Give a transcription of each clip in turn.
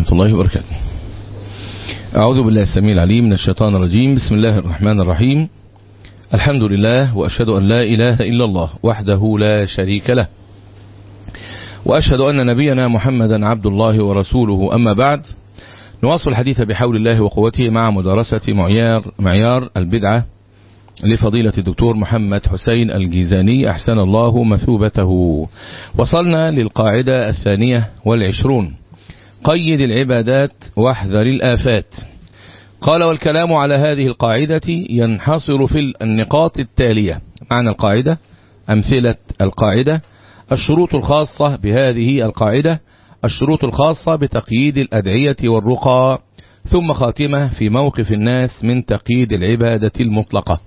ورحمة الله وبركاته أعوذ بالله السميع العليم من الشيطان الرجيم بسم الله الرحمن الرحيم الحمد لله وأشهد أن لا إله إلا الله وحده لا شريك له وأشهد أن نبينا محمدا عبد الله ورسوله أما بعد نواصل الحديث بحول الله وقوته مع مدارسة معيار, معيار البدعة لفضيلة الدكتور محمد حسين الجيزاني أحسن الله مثوبته وصلنا للقاعدة الثانية والعشرون قيد العبادات واحذر الآفات قال والكلام على هذه القاعدة ينحصر في النقاط التالية معنى القاعدة أمثلة القاعدة الشروط الخاصة بهذه القاعدة الشروط الخاصة بتقييد الأدعية والرقى ثم خاتمة في موقف الناس من تقييد العبادة المطلقة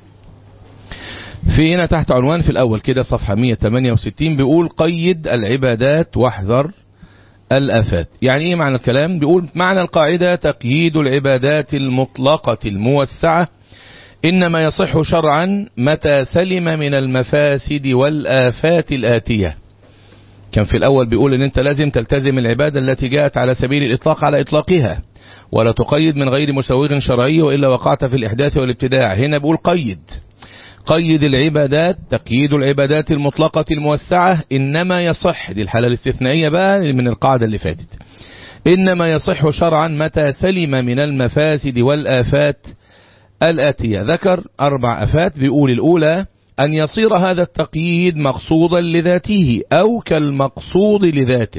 في هنا تحت عنوان في الأول كده صفحة 168 بيقول قيد العبادات واحذر الآفات يعني إيه معنى الكلام بيقول معنى القاعدة تقييد العبادات المطلقة الموسعة إنما يصح شرعا متى سلم من المفاسد والآفات الآتية كان في الأول بيقول إن أنت لازم تلتزم العبادة التي جاءت على سبيل الإطلاق على إطلاقها ولا تقيد من غير مسوغ شرعي وإلا وقعت في الإحداث والابتداع هنا بيقول قيد قيد العبادات تقييد العبادات المطلقة الموسعة إنما يصح دي الحالة الاستثنائية بقى من القاعدة اللي فاتت إنما يصح شرعا متى سلم من المفاسد والآفات الآتية ذكر أربع أفات بيقول الأولى أن يصير هذا التقييد مقصودا لذاته أو كالمقصود لذاته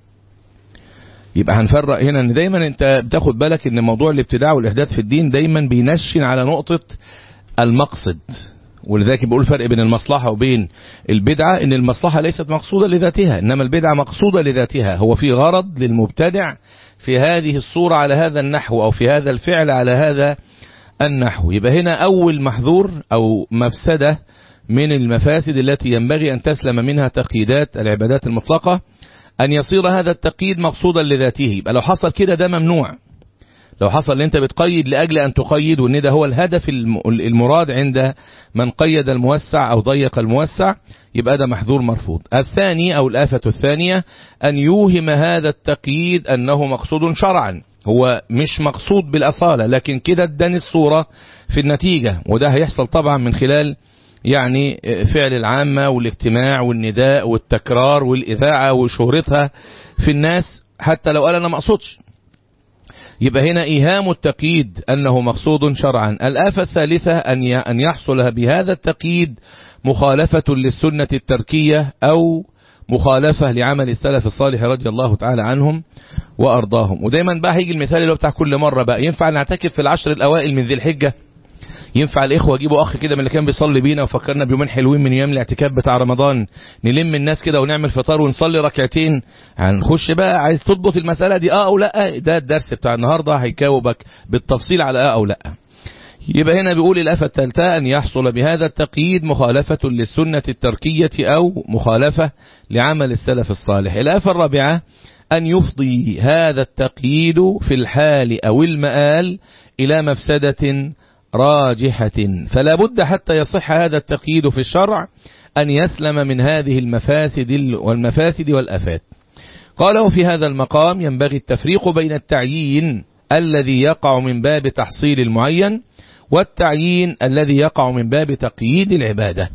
يبقى هنفرق هنا ان دايما انت بتاخد بالك ان موضوع الابتداع والاحداث في الدين دايما بينشن على نقطة المقصد ولذلك بيقول فرق بين المصلحة وبين البدعة ان المصلحة ليست مقصودة لذاتها انما البدعة مقصودة لذاتها هو في غرض للمبتدع في هذه الصورة على هذا النحو او في هذا الفعل على هذا النحو يبقى هنا اول محذور او مفسدة من المفاسد التي ينبغي ان تسلم منها تقييدات العبادات المطلقة ان يصير هذا التقييد مقصودا لذاته يبقى لو حصل كده ده ممنوع لو حصل ان انت بتقيد لاجل ان تقيد وان ده هو الهدف المراد عند من قيد الموسع او ضيق الموسع يبقى ده محذور مرفوض الثاني او الآفة الثانية ان يوهم هذا التقييد انه مقصود شرعا هو مش مقصود بالاصالة لكن كده اداني الصورة في النتيجة وده هيحصل طبعا من خلال يعني فعل العامة والاجتماع والنداء والتكرار والإذاعة وشهرتها في الناس حتى لو قال أنا ما أقصدش يبقى هنا إيهام التقييد أنه مقصود شرعا الآفة الثالثة أن يحصل بهذا التقييد مخالفة للسنة التركية أو مخالفة لعمل السلف الصالح رضي الله تعالى عنهم وأرضاهم ودايما بقى هيجي المثال اللي هو بتاع كل مرة بقى ينفع نعتكف في العشر الأوائل من ذي الحجة ينفع الإخوة يجيبوا أخ كده من اللي كان بيصلي بينا وفكرنا بيومين حلوين من أيام الاعتكاف بتاع رمضان نلم الناس كده ونعمل فطار ونصلي ركعتين هنخش بقى عايز تضبط المسألة دي اه أو لا ده الدرس بتاع النهاردة هيجاوبك بالتفصيل على اه أو لا يبقى هنا بيقول الآفة الثالثة أن يحصل بهذا التقييد مخالفة للسنة التركية أو مخالفة لعمل السلف الصالح الآفة الرابعة أن يفضي هذا التقييد في الحال أو المآل إلى مفسدة راجحة فلا بد حتى يصح هذا التقييد في الشرع أن يسلم من هذه المفاسد والمفاسد والأفات قاله في هذا المقام ينبغي التفريق بين التعيين الذي يقع من باب تحصيل المعين والتعيين الذي يقع من باب تقييد العبادة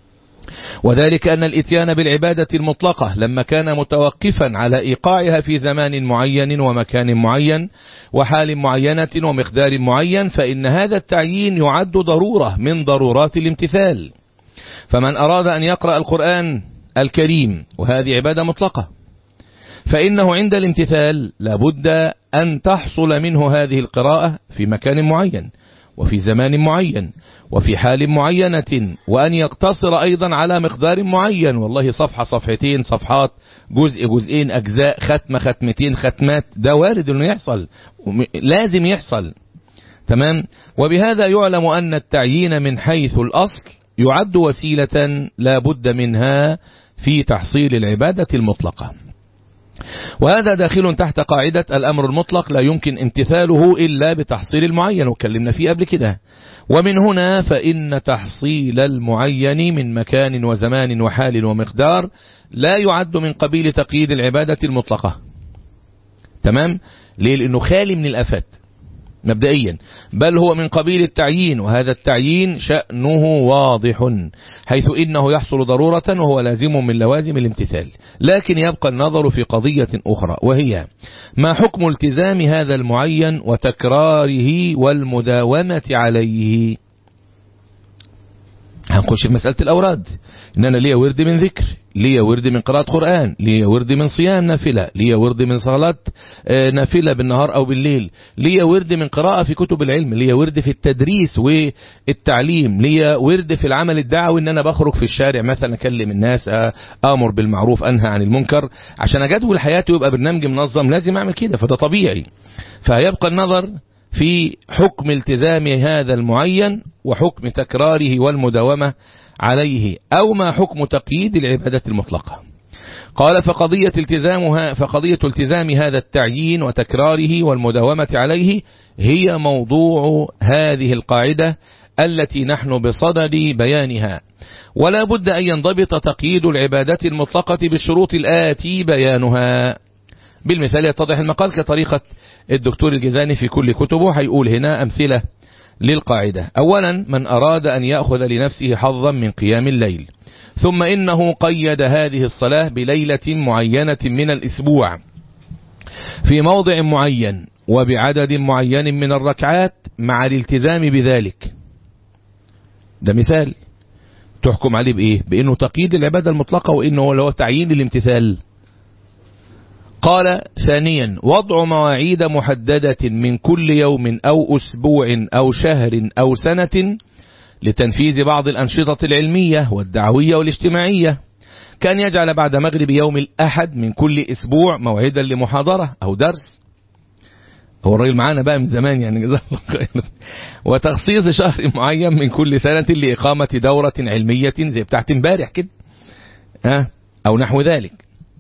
وذلك أن الاتيان بالعبادة المطلقة لما كان متوقفا على إيقاعها في زمان معين ومكان معين وحال معينة ومقدار معين فإن هذا التعيين يعد ضرورة من ضرورات الامتثال فمن أراد أن يقرأ القرآن الكريم وهذه عبادة مطلقة فإنه عند الامتثال لابد أن تحصل منه هذه القراءة في مكان معين وفي زمان معين وفي حال معينة وأن يقتصر أيضا على مقدار معين والله صفحة صفحتين صفحات جزء جزئين أجزاء ختمة ختمتين ختمات ده وارد أنه يحصل لازم يحصل تمام وبهذا يعلم أن التعيين من حيث الأصل يعد وسيلة لا بد منها في تحصيل العبادة المطلقة وهذا داخل تحت قاعدة الأمر المطلق لا يمكن امتثاله إلا بتحصيل المعين وكلمنا فيه قبل كده ومن هنا فإن تحصيل المعين من مكان وزمان وحال ومقدار لا يعد من قبيل تقييد العبادة المطلقة تمام ليه لانه خالي من الافات مبدئيا بل هو من قبيل التعيين وهذا التعيين شأنه واضح حيث إنه يحصل ضرورة وهو لازم من لوازم الامتثال لكن يبقى النظر في قضية أخرى وهي ما حكم التزام هذا المعين وتكراره والمداومة عليه هنخش في مسألة الأوراد إن أنا ليا ورد من ذكر ليا ورد من قراءة قرآن ليا ورد من صيام نافلة ليا ورد من صلاة نافلة بالنهار أو بالليل ليا ورد من قراءة في كتب العلم ليا ورد في التدريس والتعليم ليا ورد في العمل الدعوي إن أنا بخرج في الشارع مثلا أكلم الناس أمر بالمعروف أنهى عن المنكر عشان أجدول حياتي ويبقى برنامج منظم لازم أعمل كده فده طبيعي فيبقى النظر في حكم التزام هذا المعين وحكم تكراره والمداومة عليه أو ما حكم تقييد العبادة المطلقة قال فقضية التزامها فقضية التزام هذا التعيين وتكراره والمداومة عليه هي موضوع هذه القاعدة التي نحن بصدد بيانها ولا بد أن ينضبط تقييد العبادة المطلقة بالشروط الآتي بيانها بالمثال يتضح المقال كطريقة الدكتور الجزاني في كل كتبه هيقول هنا أمثلة للقاعدة أولا من أراد أن يأخذ لنفسه حظا من قيام الليل ثم إنه قيد هذه الصلاة بليلة معينة من الأسبوع في موضع معين وبعدد معين من الركعات مع الالتزام بذلك ده مثال تحكم عليه بإيه بأنه تقييد العبادة المطلقة وإنه لو تعيين الامتثال قال ثانيا وضع مواعيد محددة من كل يوم أو أسبوع أو شهر أو سنة لتنفيذ بعض الأنشطة العلمية والدعوية والاجتماعية كان يجعل بعد مغرب يوم الأحد من كل أسبوع موعدا لمحاضرة أو درس هو الراجل معانا بقى من زمان يعني جزاه الله خير وتخصيص شهر معين من كل سنة لإقامة دورة علمية زي بتاعت امبارح كده ها أو نحو ذلك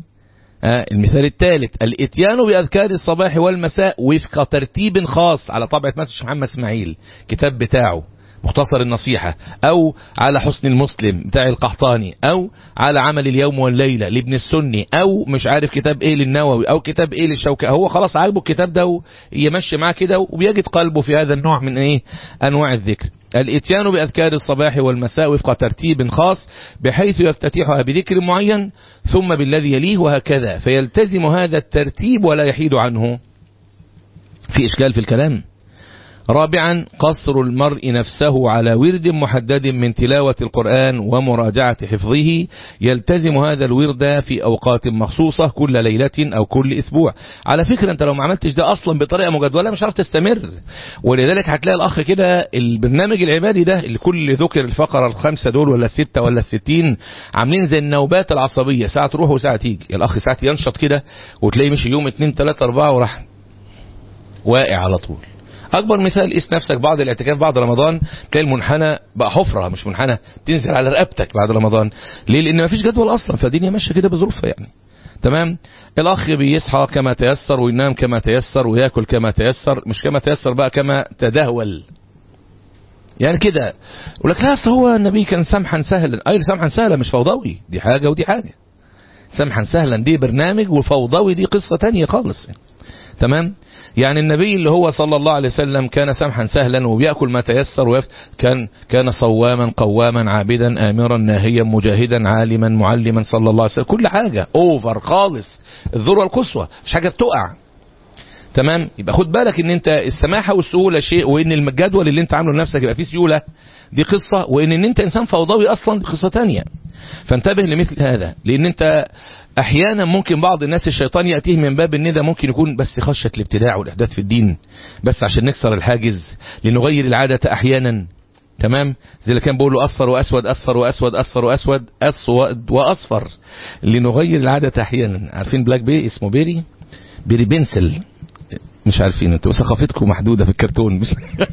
المثال الثالث الاتيان بأذكار الصباح والمساء وفق ترتيب خاص على طبعة مسجد محمد اسماعيل كتاب بتاعه مختصر النصيحة أو على حسن المسلم بتاع القحطاني أو على عمل اليوم والليلة لابن السني أو مش عارف كتاب إيه للنووي أو كتاب إيه للشوكة هو خلاص عاجبه الكتاب ده ويمشي معاه كده وبيجد قلبه في هذا النوع من إيه أنواع الذكر الاتيان بأذكار الصباح والمساء وفق ترتيب خاص بحيث يفتتحها بذكر معين ثم بالذي يليه وهكذا فيلتزم هذا الترتيب ولا يحيد عنه في إشكال في الكلام رابعا قصر المرء نفسه على ورد محدد من تلاوة القرآن ومراجعة حفظه يلتزم هذا الورد في أوقات مخصوصة كل ليلة أو كل أسبوع على فكرة أنت لو ما عملتش ده أصلا بطريقة مجدولة مش عارف تستمر ولذلك هتلاقي الأخ كده البرنامج العبادي ده اللي كل ذكر الفقرة الخمسة دول ولا الستة ولا الستين عاملين زي النوبات العصبية ساعة تروح وساعة تيجي الأخ ساعة ينشط كده وتلاقيه مشي يوم اتنين تلاتة أربعة وراح واقع على طول اكبر مثال قيس نفسك بعد الاعتكاف بعد رمضان تلاقي المنحنى بقى حفره مش منحنى تنزل على رقبتك بعد رمضان ليه لان مفيش جدول اصلا فالدنيا ماشيه كده بظروفها يعني تمام الاخ بيصحى كما تيسر وينام كما تيسر وياكل كما تيسر مش كما تيسر بقى كما تدهول يعني كده يقول لك لا اصل هو النبي كان سمحا سهلا اي سمحا سهلا مش فوضوي دي حاجه ودي حاجه سمحا سهلا دي برنامج وفوضوي دي قصه تانية خالص يعني. تمام يعني النبي اللي هو صلى الله عليه وسلم كان سمحا سهلا وبيأكل ما تيسر ويفت كان كان صواما قواما عابدا آمرا ناهيا مجاهدا عالما معلما صلى الله عليه وسلم كل حاجة اوفر خالص الذروة القصوى مش حاجة بتقع تمام يبقى خد بالك ان انت السماحة والسهولة شيء وان الجدول اللي انت عامله لنفسك يبقى فيه سيولة دي قصة وان ان انت انسان فوضوي اصلا دي قصة تانية فانتبه لمثل هذا لان انت احيانا ممكن بعض الناس الشيطان ياتيه من باب ان ده ممكن يكون بس خشيه الابتداع والاحداث في الدين بس عشان نكسر الحاجز لنغير العاده احيانا تمام زي اللي كان بيقول له اصفر واسود اصفر واسود اصفر واسود اسود واصفر لنغير العاده احيانا عارفين بلاك بي اسمه بيري بيري بنسل مش عارفين انتوا ثقافتكم محدوده في الكرتون مش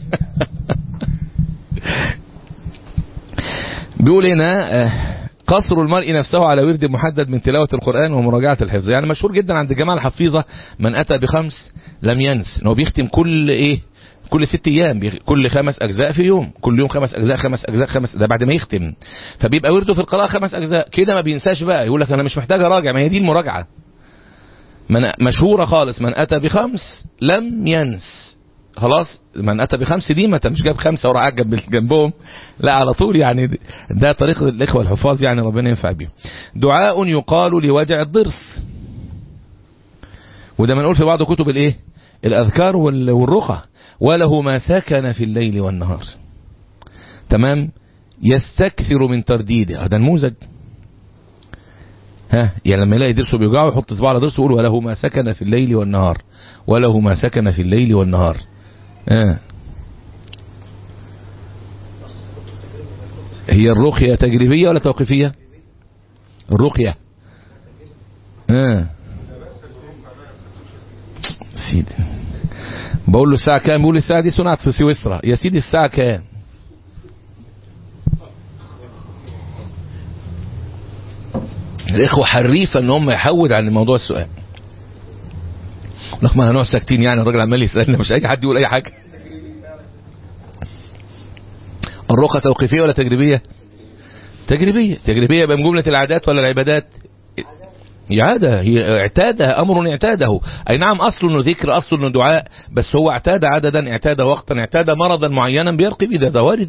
بيقول هنا قصر المرء نفسه على ورد محدد من تلاوة القرآن ومراجعة الحفظ يعني مشهور جدا عند الجماعة الحفيظة من أتى بخمس لم ينس إن هو بيختم كل إيه كل ست أيام كل خمس أجزاء في يوم كل يوم خمس أجزاء خمس أجزاء خمس ده بعد ما يختم فبيبقى ورده في القراءة خمس أجزاء كده ما بينساش بقى يقول لك أنا مش محتاج أراجع ما هي دي المراجعة من مشهورة خالص من أتى بخمس لم ينس خلاص من أتى بخمس دي ما انت مش جاب خمسة وراح جنب جنبهم لا على طول يعني ده طريقة الإخوة الحفاظ يعني ربنا ينفع بيهم دعاء يقال لوجع الضرس وده منقول في بعض كتب الايه الأذكار وال- والرقى وله ما سكن في الليل والنهار تمام يستكثر من ترديده هذا نموذج ها يعني لما يلاقي ضرسه بيوجعه يحط صباعه على ضرسه ويقول وله ما سكن في الليل والنهار وله ما سكن في الليل والنهار ها هي الرقية تجريبية ولا توقيفية الرقية ها سيدي بقول له الساعة كام بيقول لي الساعة دي صنعت في سويسرا يا سيدي الساعة كام الإخوة حريفة إن هم يحود عن موضوع السؤال لك ما هنقعد ساكتين يعني الراجل عمال يسألنا مش أي حد يقول أي حاجة الرقى توقيفية ولا تجريبية تجريبية تجريبية يبقى من جملة العادات ولا العبادات عادة هي اعتادها أمر اعتاده أي نعم أصل انه ذكر أصل انه دعاء بس هو اعتاد عددا اعتاد وقتا اعتاد مرضا معينا بيرقي بده ده وارد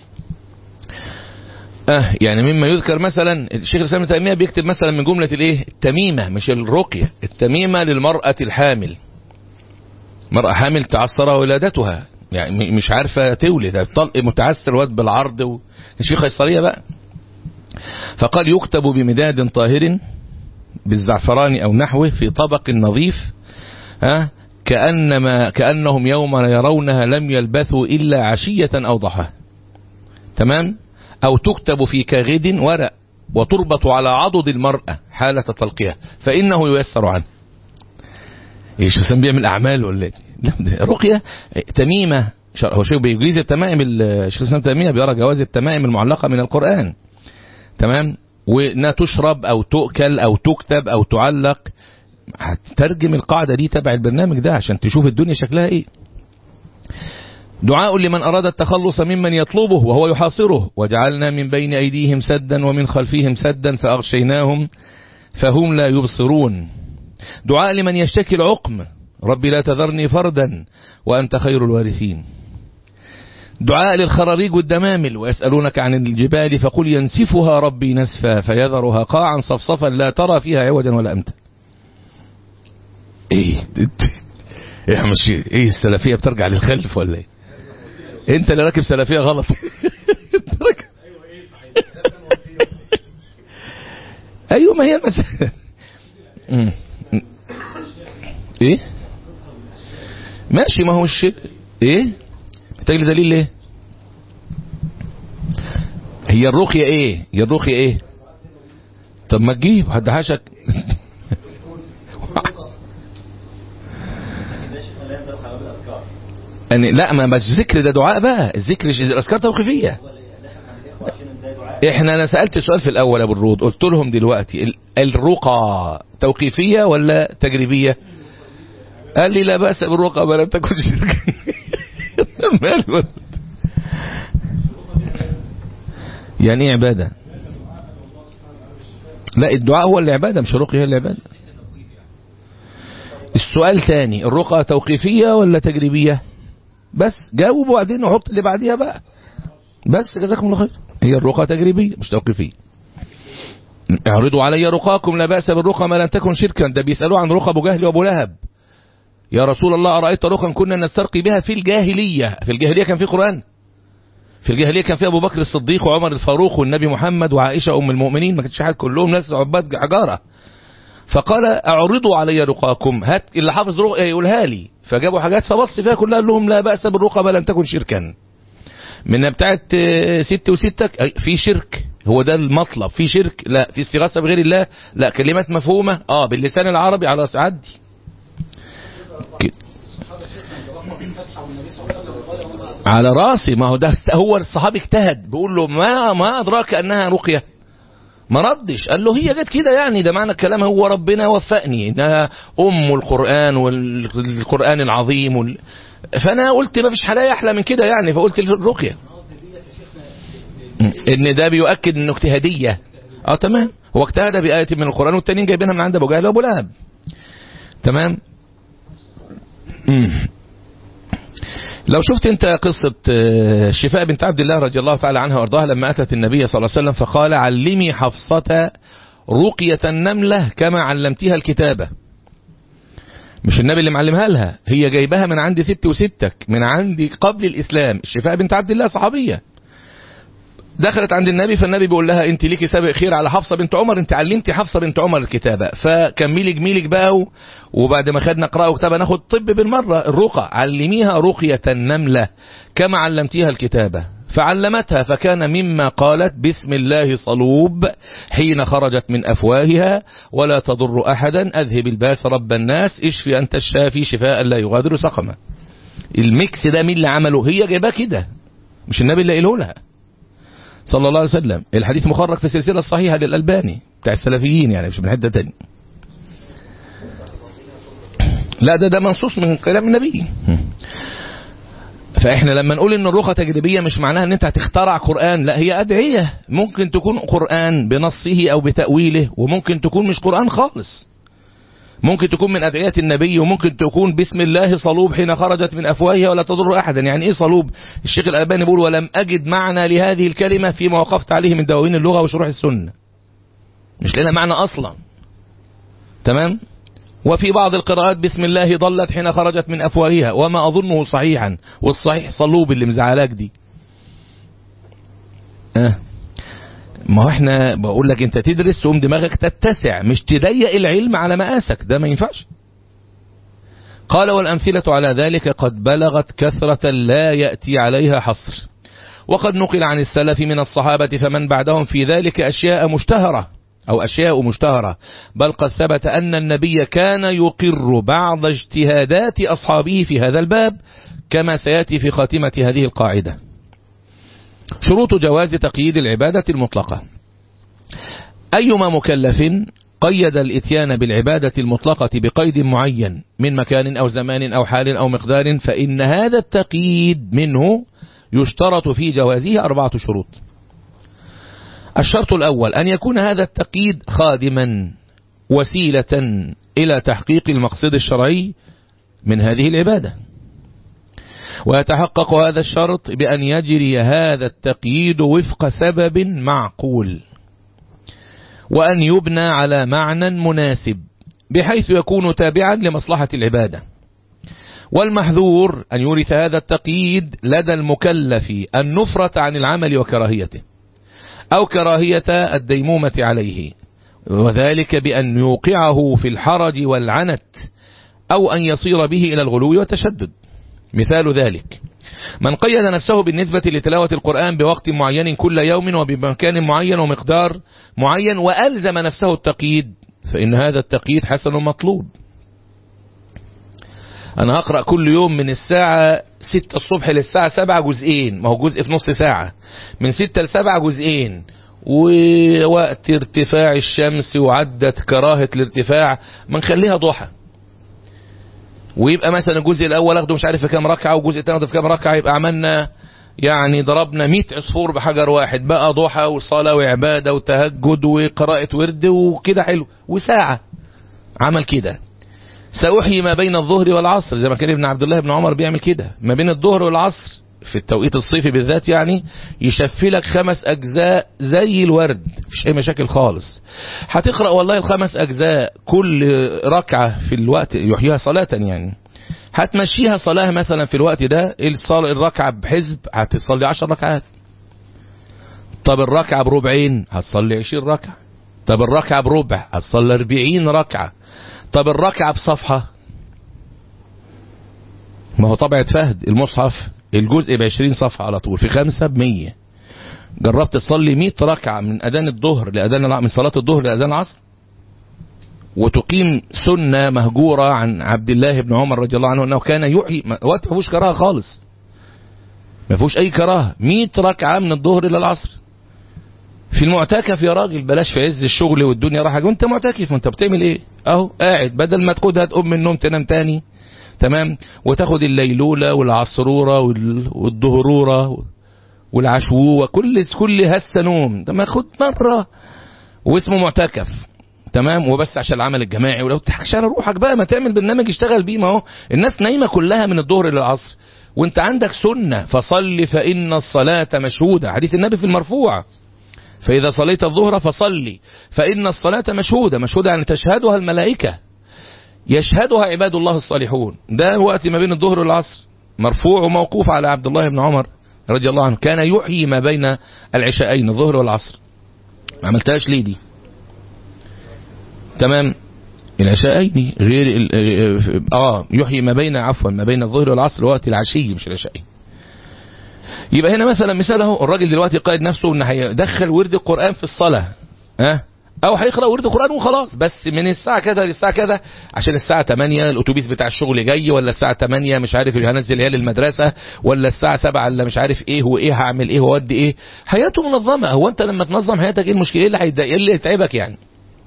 اه يعني مما يذكر مثلا الشيخ الاسلام ابن تيميه بيكتب مثلا من جمله الايه التميمه مش الرقيه التميمه للمراه الحامل مرأة حامل تعثر ولادتها يعني م- مش عارفة تولد الطلق متعثر واد بالعرض و... الشيخ قيصرية بقى فقال يكتب بمداد طاهر بالزعفران أو نحوه في طبق نظيف ها كأنما كأنهم يوم يرونها لم يلبثوا إلا عشية أو ضحاها تمام أو تكتب في كاغد ورق وتربط على عضد المرأة حالة طلقها فإنه ييسر عنه ايش حسام بيعمل اعمال ولا ايه لا ده رقيه تميمه شر- هو شيخ بيجيز التمائم ال- الشيخ الاسلام تيميه بيرى جواز التمائم المعلقه من القران تمام وانها تشرب او تؤكل او تكتب او تعلق هتترجم القاعده دي تبع البرنامج ده عشان تشوف الدنيا شكلها ايه دعاء لمن أراد التخلص ممن يطلبه وهو يحاصره وجعلنا من بين أيديهم سدا ومن خلفهم سدا فأغشيناهم فهم لا يبصرون دعاء لمن يشتكي العقم ربي لا تذرني فردا وأنت خير الوارثين دعاء للخراريج والدمامل ويسألونك عن الجبال فقل ينسفها ربي نسفا فيذرها قاعا صفصفا لا ترى فيها عوجا ولا أمتا ايه ايه مش ايه السلفية بترجع للخلف ولا ايه انت اللي راكب سلفية غلط انت راكب ايوه ما هي المسألة مم. ايه ماشي ما هو الشيء ايه محتاج لي دليل ليه هي الرقية ايه هي الرقية ايه طب ما تجيب حد حاشك أنا لا ما بس ذكر ده دعاء بقى الذكر الاذكار توقيفيه احنا انا سالت سؤال في الاول يا ابو الرود قلت لهم دلوقتي ال- الرقى توقيفيه ولا تجريبيه قال لي لا باس بالرقى ما لم تكن شركا ماله يعني ايه عباده لا الدعاء هو العباده مش الرقيه هي العباده السؤال تاني الرقى توقيفيه ولا تجريبيه بس جاوب وبعدين نحط اللي بعديها بقى بس جزاكم الله خير هي الرقى تجريبية مش توقيفية اعرضوا علي رقاكم لا بأس بالرقى ما لم تكن شركا ده بيسألوا عن رقى أبو جهل وأبو لهب يا رسول الله أرأيت رقا كنا نسترقي بها في الجاهلية في الجاهلية كان في قرآن في الجاهلية كان في أبو بكر الصديق وعمر الفاروق والنبي محمد وعائشة أم المؤمنين ما كانتش حاجة كلهم ناس عباد حجارة فقال اعرضوا علي رقاكم هات اللي حافظ رقية يقولها لي فجابوا حاجات فبص فيها كلها قال لهم لا بأس بالرقى ما لم تكن شركا من بتاعت آه، ست وستك أي، في شرك هو ده المطلب في شرك لا في استغاثة بغير الله لا كلمات مفهومة اه باللسان العربي على راس عدي كده. على راسي ما هو ده است- هو الصحابي اجتهد بيقول له ما ما ادراك انها رقيه ما ردش قال له هي جت كده يعني ده معنى الكلام هو ربنا وفقني انها ام القران والقران العظيم وال... فانا قلت ما فيش حلايا احلى من كده يعني فقلت الرقيه ان ده بيؤكد انه اجتهاديه اه تمام هو اجتهد بآية من القرآن والتانيين جايبينها من عند ابو جهل وابو لهب تمام مم. لو شفت انت قصة آه، شفاء بنت عبد الله رضي الله تعالى عنها وارضاها لما اتت النبي صلى الله عليه وسلم فقال علمي حفصة رقية النملة كما علمتها الكتابة مش النبي اللي معلمها لها هي جايبها من عند ست وستك من عندي قبل الاسلام شفاء بنت عبد الله صحابية دخلت عند النبي فالنبي بيقول لها انت ليكي سابق خير على حفصه بنت عمر انت علمتي حفصه بنت عمر الكتابه فكملي جميلك بقى و- وبعد ما خدنا قراءه وكتابه ناخد طب بالمره الرقى علميها رقيه النمله كما علمتيها الكتابه فعلمتها فكان مما قالت بسم الله صلوب حين خرجت من افواهها ولا تضر احدا اذهب الباس رب الناس اشفي انت الشافي شفاء لا يغادر سقما الميكس ده مين اللي عمله هي جايباه كده مش النبي اللي قايله لها صلى الله عليه وسلم الحديث مخرج في السلسلة الصحيحة للألباني بتاع السلفيين يعني مش من حتة تاني لا ده ده منصوص من كلام النبي فاحنا لما نقول ان الرقى تجريبيه مش معناها ان انت هتخترع قران لا هي ادعيه ممكن تكون قران بنصه او بتاويله وممكن تكون مش قران خالص ممكن تكون من ادعيه النبي وممكن تكون بسم الله صلوب حين خرجت من افواهها ولا تضر احدا يعني ايه صلوب الشيخ الالباني بيقول ولم اجد معنى لهذه الكلمه فيما وقفت عليه من دواوين اللغه وشروح السنه مش لنا معنى اصلا تمام وفي بعض القراءات بسم الله ضلت حين خرجت من افواهها وما اظنه صحيحا والصحيح صلوب اللي مزعلاك دي أه. ما هو احنا بقول لك انت تدرس تقوم دماغك تتسع مش تضيق العلم على مقاسك ده ما ينفعش قال والأمثلة على ذلك قد بلغت كثرة لا يأتي عليها حصر وقد نقل عن السلف من الصحابة فمن بعدهم في ذلك أشياء مشتهرة أو أشياء مشتهرة بل قد ثبت أن النبي كان يقر بعض اجتهادات أصحابه في هذا الباب كما سيأتي في خاتمة هذه القاعدة شروط جواز تقييد العبادة المطلقة أيما مكلف قيد الاتيان بالعبادة المطلقة بقيد معين من مكان أو زمان أو حال أو مقدار فإن هذا التقييد منه يشترط في جوازه أربعة شروط الشرط الأول أن يكون هذا التقييد خادما وسيلة إلى تحقيق المقصد الشرعي من هذه العبادة ويتحقق هذا الشرط بأن يجري هذا التقييد وفق سبب معقول وأن يبنى على معنى مناسب بحيث يكون تابعا لمصلحة العبادة والمحذور أن يورث هذا التقييد لدى المكلف النفرة عن العمل وكراهيته أو كراهية الديمومة عليه وذلك بأن يوقعه في الحرج والعنت أو أن يصير به إلى الغلو والتشدد مثال ذلك من قيد نفسه بالنسبة لتلاوة القرآن بوقت معين كل يوم وبمكان معين ومقدار معين وألزم نفسه التقييد فإن هذا التقييد حسن مطلوب أنا هقرأ كل يوم من الساعة 6 الصبح للساعة 7 جزئين ما هو جزء في نص ساعة من 6 ل 7 جزئين ووقت ارتفاع الشمس وعدت كراهة الارتفاع ما نخليها ضحى ويبقى مثلا الجزء الاول اخده مش عارف في كام ركعه والجزء الثاني اخده في كام ركعه يبقى عملنا يعني ضربنا 100 عصفور بحجر واحد بقى ضحى وصلاه وعباده وتهجد وقراءه ورد وكده حلو وساعه عمل كده سأحيي ما بين الظهر والعصر زي ما كان ابن عبد الله بن عمر بيعمل كده ما بين الظهر والعصر في التوقيت الصيفي بالذات يعني يشفي لك خمس أجزاء زي الورد مفيش أي مشاكل خالص هتقرأ والله الخمس أجزاء كل ركعة في الوقت يحييها صلاة يعني هتمشيها صلاة مثلا في الوقت ده الصلاة الركعة بحزب هتصلي عشر ركعات طب الركعة بربعين هتصلي عشرين ركعة طب الركعة بربع هتصلي أربعين ركعة طب الركعة بصفحة ما هو طبعة فهد المصحف الجزء بعشرين صفحة على طول في خمسة بمية جربت تصلي مئة ركعة من أذان الظهر لأذان من صلاة الظهر لأذان العصر وتقيم سنة مهجورة عن عبد الله بن عمر رضي الله عنه أنه كان يحيي وقت ما فيهوش كراهة خالص ما فيهوش أي كراهة مئة ركعة من الظهر إلى العصر في المعتكف يا راجل بلاش في عز الشغل والدنيا راحة وانت معتكف ما انت بتعمل ايه اهو قاعد بدل ما تاخدها تقوم من النوم تنام تاني تمام وتاخد الليلولة والعصرورة والظهرورة والعشوة كل كل هسه نوم ده ما خد مرة واسمه معتكف تمام وبس عشان العمل الجماعي ولو تضحكش على روحك بقى ما تعمل برنامج اشتغل بيه ما هو الناس نايمه كلها من الظهر للعصر وانت عندك سنه فصل فان الصلاه مشهوده حديث النبي في المرفوع فاذا صليت الظهر فصلي فان الصلاه مشهوده مشهوده يعني تشهدها الملائكه يشهدها عباد الله الصالحون ده وقت ما بين الظهر والعصر مرفوع وموقوف على عبد الله بن عمر رضي الله عنه كان يحيي ما بين العشاءين الظهر والعصر ما عملتهاش ليه دي تمام العشاءين غير ال- اه يحيي ما بين عفوا ما بين الظهر والعصر وقت العشي مش العشاءين يبقى هنا مثلا مثال اهو الراجل دلوقتي قائد نفسه ان هيدخل ورد القران في الصلاه ها أه؟ او هيقرا ورد القران وخلاص بس من الساعه كذا للساعه كذا عشان الساعه 8 الاتوبيس بتاع الشغل جاي ولا الساعه 8 مش عارف هنزل عيال المدرسه ولا الساعه 7 ولا مش عارف ايه وايه هعمل ايه واودي ايه حياته منظمه هو انت لما تنظم حياتك ايه المشكله ايه اللي هيضايق- ايه اللي يتعبك يعني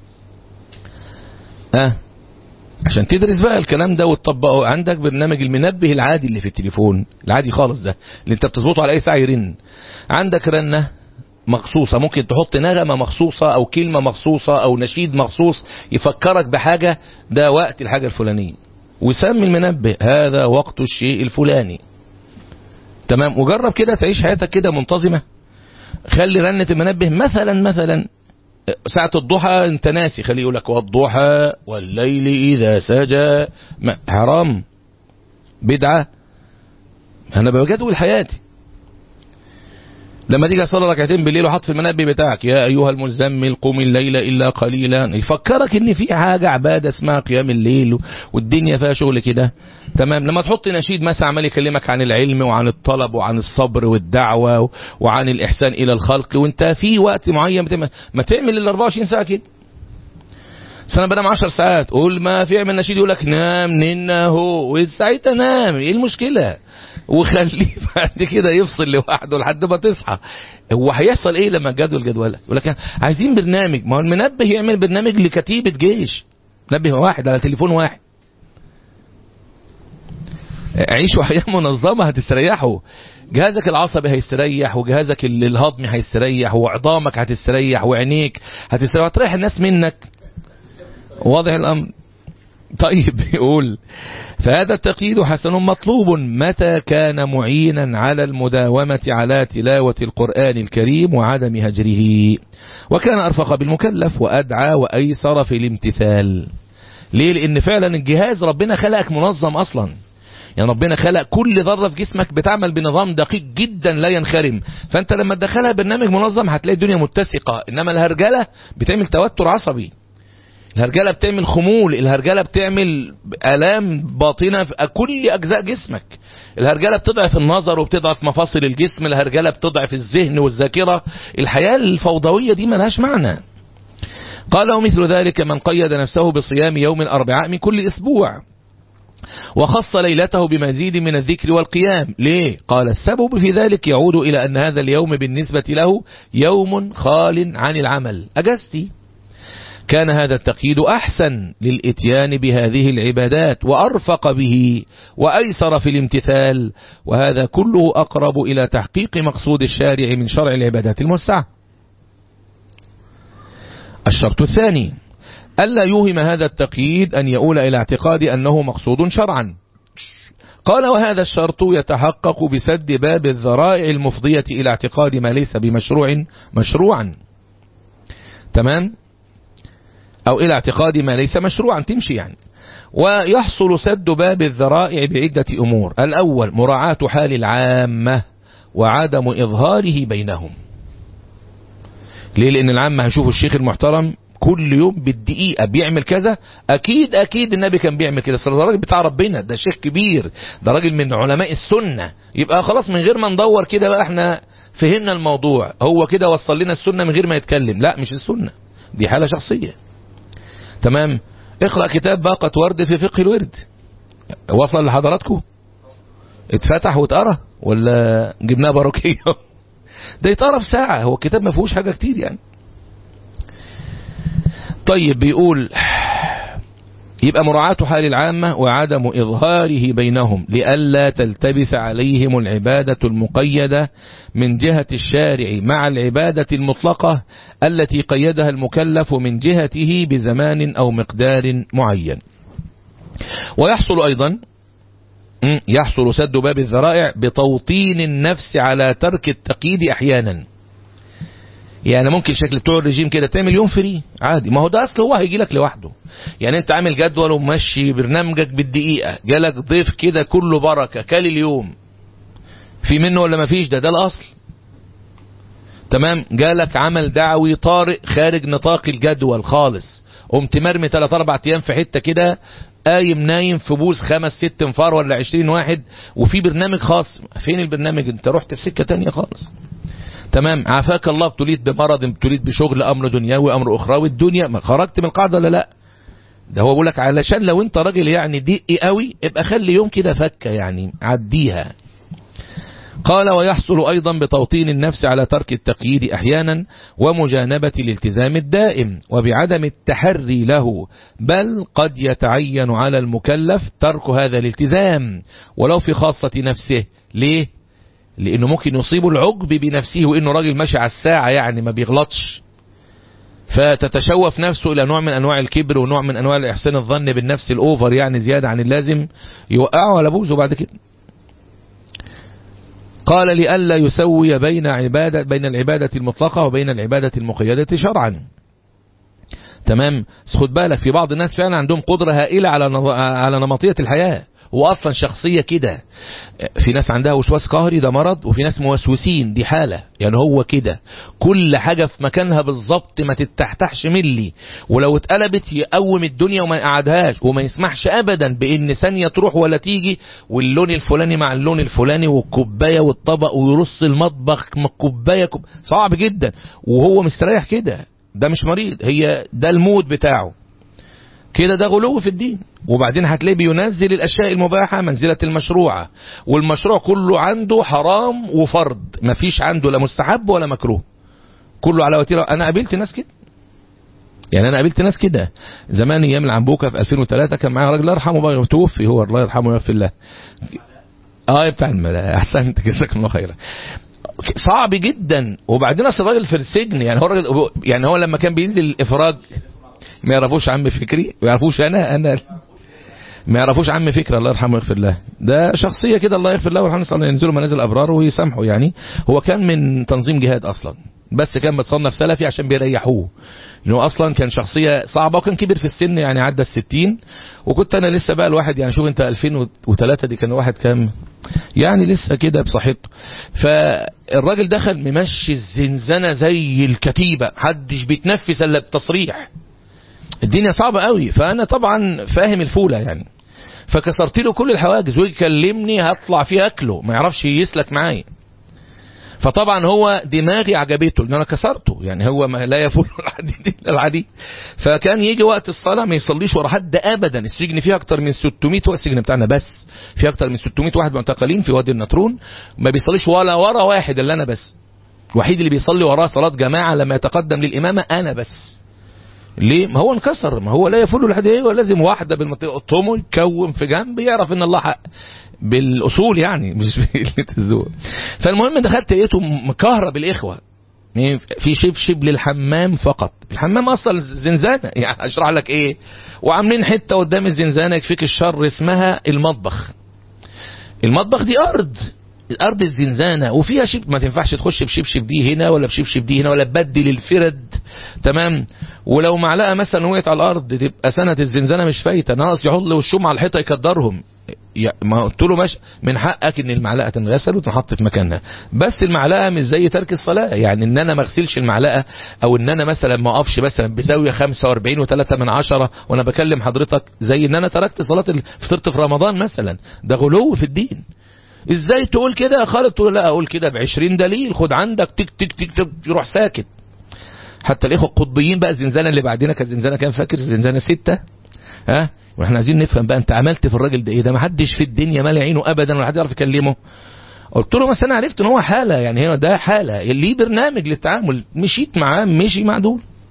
اه عشان تدرس بقى الكلام ده وتطبقه عندك برنامج المنبه العادي اللي في التليفون العادي خالص ده اللي انت بتظبطه على اي ساعه يرن عندك رنه مخصوصة ممكن تحط نغمة مخصوصة أو كلمة مخصوصة أو نشيد مخصوص يفكرك بحاجة ده وقت الحاجة الفلانية وسمي المنبه هذا وقت الشيء الفلاني تمام وجرب كده تعيش حياتك كده منتظمة خلي رنة المنبه مثلا مثلا ساعة الضحى انت ناسي خليه يقول لك والضحى والليل إذا سجى ما- حرام بدعة أنا بجدول حياتي لما تيجي تصلي ركعتين بالليل وحط في المنبه بتاعك يا ايها المزمل قم الليل الا قليلا يفكرك ان في حاجه عباده اسمها قيام الليل والدنيا فيها شغل كده تمام لما تحط نشيد مثلا عمال يكلمك عن العلم وعن الطلب وعن الصبر والدعوه وعن الاحسان الى الخلق وانت في وقت معين بتعمل ما تعمل ال 24 ساعه كده بس انا بنام 10 ساعات قول ما في اعمل نشيد يقول لك نام ننا هو وساعتها نام ايه المشكله وخليه بعد كده يفصل لوحده لحد ما تصحى هو هيحصل ايه لما الجدول جدولك يقول لك عايزين برنامج ما هو المنبه يعمل برنامج لكتيبه جيش منبه واحد على تليفون واحد عيشوا حياه منظمه هتستريحوا جهازك العصبي هيستريح وجهازك ال- الهضمي هيستريح وعظامك هتستريح وعينيك هتستريح هتريح الناس منك واضح الامر طيب يقول فهذا التقييد حسن مطلوب متى كان معينا على المداومة على تلاوة القرآن الكريم وعدم هجره وكان أرفق بالمكلف وأدعى وأيسر في الامتثال ليه لأن فعلا الجهاز ربنا خلقك منظم أصلا يعني ربنا خلق كل ذرة في جسمك بتعمل بنظام دقيق جدا لا ينخرم فأنت لما تدخلها برنامج منظم هتلاقي الدنيا متسقة إنما الهرجلة بتعمل توتر عصبي الهرجله بتعمل خمول الهرجله بتعمل الام باطنه في كل اجزاء جسمك الهرجله بتضعف النظر وبتضعف مفاصل الجسم الهرجله بتضعف الذهن والذاكره الحياه الفوضويه دي ملهاش معنى قال ومثل ذلك من قيد نفسه بصيام يوم الاربعاء من كل اسبوع وخص ليلته بمزيد من الذكر والقيام ليه قال السبب في ذلك يعود إلى أن هذا اليوم بالنسبة له يوم خال عن العمل أجزتي كان هذا التقييد أحسن للإتيان بهذه العبادات وأرفق به وأيسر في الامتثال وهذا كله أقرب إلى تحقيق مقصود الشارع من شرع العبادات الموسعة الشرط الثاني ألا يوهم هذا التقييد أن يؤول إلى اعتقاد أنه مقصود شرعا قال وهذا الشرط يتحقق بسد باب الذرائع المفضية إلى اعتقاد ما ليس بمشروع مشروعا تمام أو إلى اعتقاد ما ليس مشروعا تمشي يعني ويحصل سد باب الذرائع بعدة أمور الأول مراعاة حال العامة وعدم إظهاره بينهم ليه لأن العامة هنشوف الشيخ المحترم كل يوم بالدقيقة بيعمل كذا أكيد أكيد النبي كان بيعمل كده ده راجل بتاع ربنا ده شيخ كبير ده راجل من علماء السنة يبقى خلاص من غير ما ندور كده بقى احنا فهمنا الموضوع هو كده وصل لنا السنة من غير ما يتكلم لا مش السنة دي حالة شخصية تمام اقرأ كتاب باقة ورد في فقه الورد وصل لحضراتكم اتفتح واتقرا ولا جبناه باروكيه ده يتقرا في ساعة هو الكتاب ما فيهوش حاجة كتير يعني طيب بيقول يبقى مراعاة حال العامة وعدم إظهاره بينهم لئلا تلتبس عليهم العبادة المقيدة من جهة الشارع مع العبادة المطلقة التي قيدها المكلف من جهته بزمان أو مقدار معين ويحصل أيضا يحصل سد باب الذرائع بتوطين النفس على ترك التقييد أحيانا يعني ممكن شكل بتوع الرجيم كده تعمل يوم فري عادي ما هو ده اصل هو هيجي لك لوحده يعني انت عامل جدول وماشي برنامجك بالدقيقة جالك ضيف كده كله بركة كل اليوم في منه ولا ما فيش ده ده الاصل تمام جالك عمل دعوي طارئ خارج نطاق الجدول خالص قمت مرمي 3 4 ايام في حته كده قايم نايم في بوز خمس ست انفار ولا 20 واحد وفي برنامج خاص فين البرنامج انت رحت في سكه تانية خالص تمام عافاك الله ابتليت بمرض ابتليت بشغل امر دنيوي امر اخروي الدنيا ما خرجت من القاعده ولا لا ده هو بيقول لك علشان لو انت راجل يعني دقي قوي ابقى خلي يوم كده فكه يعني عديها قال ويحصل أيضا بتوطين النفس على ترك التقييد أحيانا ومجانبة الالتزام الدائم وبعدم التحري له بل قد يتعين على المكلف ترك هذا الالتزام ولو في خاصة نفسه ليه؟ لأنه ممكن يصيب العجب بنفسه وإنه راجل ماشي على الساعة يعني ما بيغلطش فتتشوف نفسه إلى نوع من أنواع الكبر ونوع من أنواع الإحسان الظن بالنفس الأوفر يعني زيادة عن اللازم يوقعه على بوزه بعد كده قال لئلا يسوي بين عبادة بين العبادة المطلقة وبين العبادة المقيدة شرعا تمام بس خد بالك في بعض الناس فعلا عندهم قدرة هائلة على على نمطية الحياة واصلا شخصية كده في ناس عندها وسواس قهري ده مرض وفي ناس موسوسين دي حالة يعني هو كده كل حاجة في مكانها بالظبط ما تتحتحش ملي ولو اتقلبت يقوم الدنيا وما يقعدهاش وما يسمحش ابدا بان ثانية تروح ولا تيجي واللون الفلاني مع اللون الفلاني والكوباية والطبق ويرص المطبخ كوباية كوب... صعب جدا وهو مستريح كده ده مش مريض هي ده المود بتاعه كده ده غلو في الدين وبعدين هتلاقيه بينزل الاشياء المباحه منزله المشروعه والمشروع كله عنده حرام وفرض مفيش عنده لا مستحب ولا مكروه كله على وتيره انا قابلت ناس كده يعني انا قابلت ناس كده زمان ايام العنبوكه في 2003 كان معايا راجل الله يرحمه بقى توفي هو الله يرحمه ويغفر الله اه بتاع احسنت جزاك الله خيرا صعب جدا وبعدين اصل الراجل في السجن يعني هو راجل يعني هو لما كان بينزل الافراج ما يعرفوش عم فكري ما يعرفوش انا انا ما يعرفوش عم فكري الله يرحمه ويغفر له ده شخصيه كده الله يغفر له ويرحمه صلى ينزلوا منازل ابرار ويسامحوا يعني هو كان من تنظيم جهاد اصلا بس كان متصنف سلفي عشان بيريحوه انه اصلا كان شخصيه صعبه وكان كبر في السن يعني عدى الستين وكنت انا لسه بقى الواحد يعني شوف انت 2003 دي كان واحد كام يعني لسه كده بصحته فالراجل دخل ممشي الزنزانه زي الكتيبه محدش بيتنفس الا بتصريح الدنيا صعبة قوي فأنا طبعا فاهم الفولة يعني فكسرت له كل الحواجز ويكلمني هطلع فيه أكله ما يعرفش يسلك معايا فطبعا هو دماغي عجبته لان انا كسرته يعني هو ما لا يفول الحديد الا العديد فكان يجي وقت الصلاه ما يصليش ورا حد ابدا السجن فيه اكتر من 600 واحد السجن بتاعنا بس فيه اكتر من 600 واحد معتقلين في وادي النطرون ما بيصليش ولا ورا واحد الا انا بس الوحيد اللي بيصلي وراه صلاه جماعه لما يتقدم للامامه انا بس ليه؟ ما هو انكسر ما هو لا يفل لحد ايه لازم واحده بالمنطقه قطمه يكون في جنب يعرف ان الله حق بالاصول يعني مش بالذوق فالمهم دخلت لقيته مكهرب الاخوه في شبشب للحمام فقط الحمام اصلا زنزانه يعني اشرح لك ايه وعاملين حته قدام الزنزانه يكفيك الشر اسمها المطبخ المطبخ دي ارض الارض الزنزانه وفيها شب ما تنفعش تخش بشبشب دي هنا ولا بشبشب دي هنا ولا تبدل الفرد تمام ولو معلقه مثلا وقعت على الارض تبقى سنه الزنزانه مش فايته ناقص يحط وشهم على الحيطه يكدرهم ما قلت له ماشي من حقك ان المعلقه تنغسل وتنحط في مكانها بس المعلقه مش زي ترك الصلاه يعني ان انا ما اغسلش المعلقه او ان انا مثلا ما اقفش مثلا بزاويه 45 و3 من عشرة وانا بكلم حضرتك زي ان انا تركت صلاه فطرت في رمضان مثلا ده غلو في الدين ازاي تقول كده يا خالد تقول لا اقول كده ب 20 دليل خد عندك تك تك تك تك روح ساكت حتى الاخوه القطبيين بقى الزنزانه اللي بعدنا كانت زنزانه كام فاكر زنزانه ستة ها واحنا عايزين نفهم بقى انت عملت في الراجل ده ايه ده ما حدش في الدنيا مالي عينه ابدا ولا حد يعرف يكلمه قلت له بس انا عرفت ان هو حاله يعني هو ده حاله ليه برنامج للتعامل مشيت معاه مشي مع دول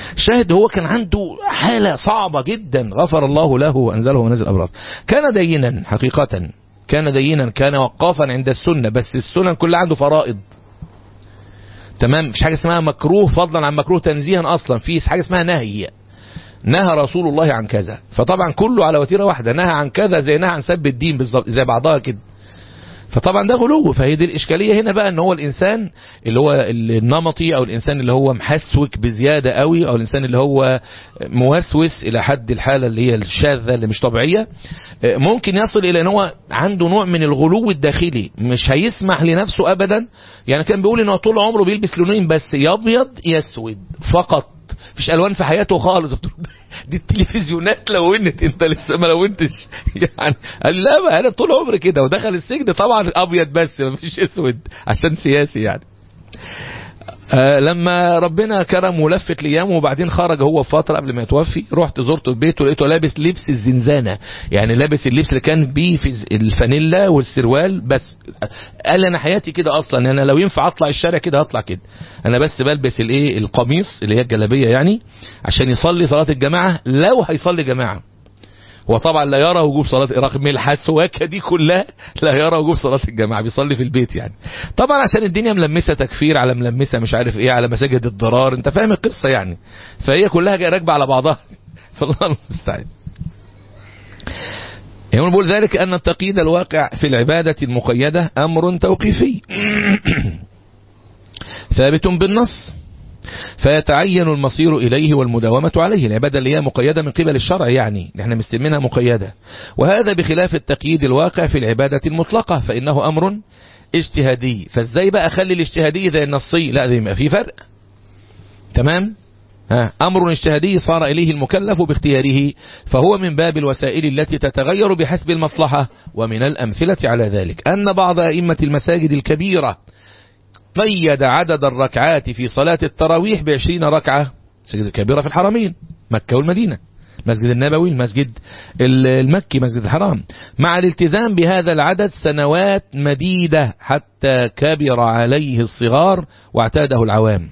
شاهد هو كان عنده حالة صعبة جدا غفر الله له وأنزله ونزل أبرار كان دينا حقيقة كان دينا كان وقافا عند السنة بس السنن كلها عنده فرائض تمام مش حاجة اسمها مكروه فضلا عن مكروه تنزيها أصلا في حاجة اسمها نهي نهى رسول الله عن كذا فطبعا كله على وتيرة واحدة نهى عن كذا زي نهى عن سب الدين بالظبط زي بعضها كده فطبعا ده غلو فهي دي الإشكالية هنا بقى ان هو الإنسان اللي هو النمطي أو الإنسان اللي هو محسوك بزيادة قوي أو الإنسان اللي هو موسوس إلى حد الحالة اللي هي الشاذة اللي مش طبيعية ممكن يصل إلى ان هو عنده نوع من الغلو الداخلي مش هيسمح لنفسه أبدا يعني كان بيقول ان هو طول عمره بيلبس لونين بس يابيض يسود فقط مفيش الوان في حياته خالص دي التلفزيونات لونت انت لسه ما لونتش يعني قال لا بقى انا طول عمري كده ودخل السجن طبعا ابيض بس مفيش اسود عشان سياسي يعني آه لما ربنا كرم ولفت ليامه وبعدين خرج هو في فتره قبل ما يتوفي رحت زرته في بيته لقيته لابس لبس الزنزانه يعني لابس اللبس اللي كان بيه في الفانيلا والسروال بس قال انا حياتي كده اصلا انا لو ينفع اطلع الشارع كده هطلع كده انا بس بلبس الايه القميص اللي هي الجلابيه يعني عشان يصلي صلاه الجماعه لو هيصلي جماعه هو طبعا لا يرى وجوب صلاة رغم الحسواكة دي كلها لا يرى وجوب صلاة الجماعة بيصلي في البيت يعني طبعا عشان الدنيا ملمسة تكفير على ملمسة مش عارف ايه على مساجد الضرار انت فاهم القصة يعني فهي كلها جايه راكبة على بعضها فالله المستعان يقول بقول ذلك أن التقييد الواقع في العبادة المقيدة أمر توقيفي ثابت بالنص فيتعين المصير إليه والمداومة عليه العبادة اللي هي مقيدة من قبل الشرع يعني احنا مستلمينها مقيدة وهذا بخلاف التقييد الواقع في العبادة المطلقة فإنه أمر اجتهادي فازاي بقى اخلي الاجتهادي زي النصي لا ده يبقى في فرق تمام ها أمر اجتهادي صار إليه المكلف باختياره فهو من باب الوسائل التي تتغير بحسب المصلحة ومن الأمثلة على ذلك أن بعض أئمة المساجد الكبيرة قيد عدد الركعات في صلاة التراويح بعشرين ركعة مسجد الكبيرة في الحرمين مكة والمدينة المسجد النبوي المسجد المكي مسجد الحرام مع الالتزام بهذا العدد سنوات مديدة حتى كبر عليه الصغار واعتاده العوام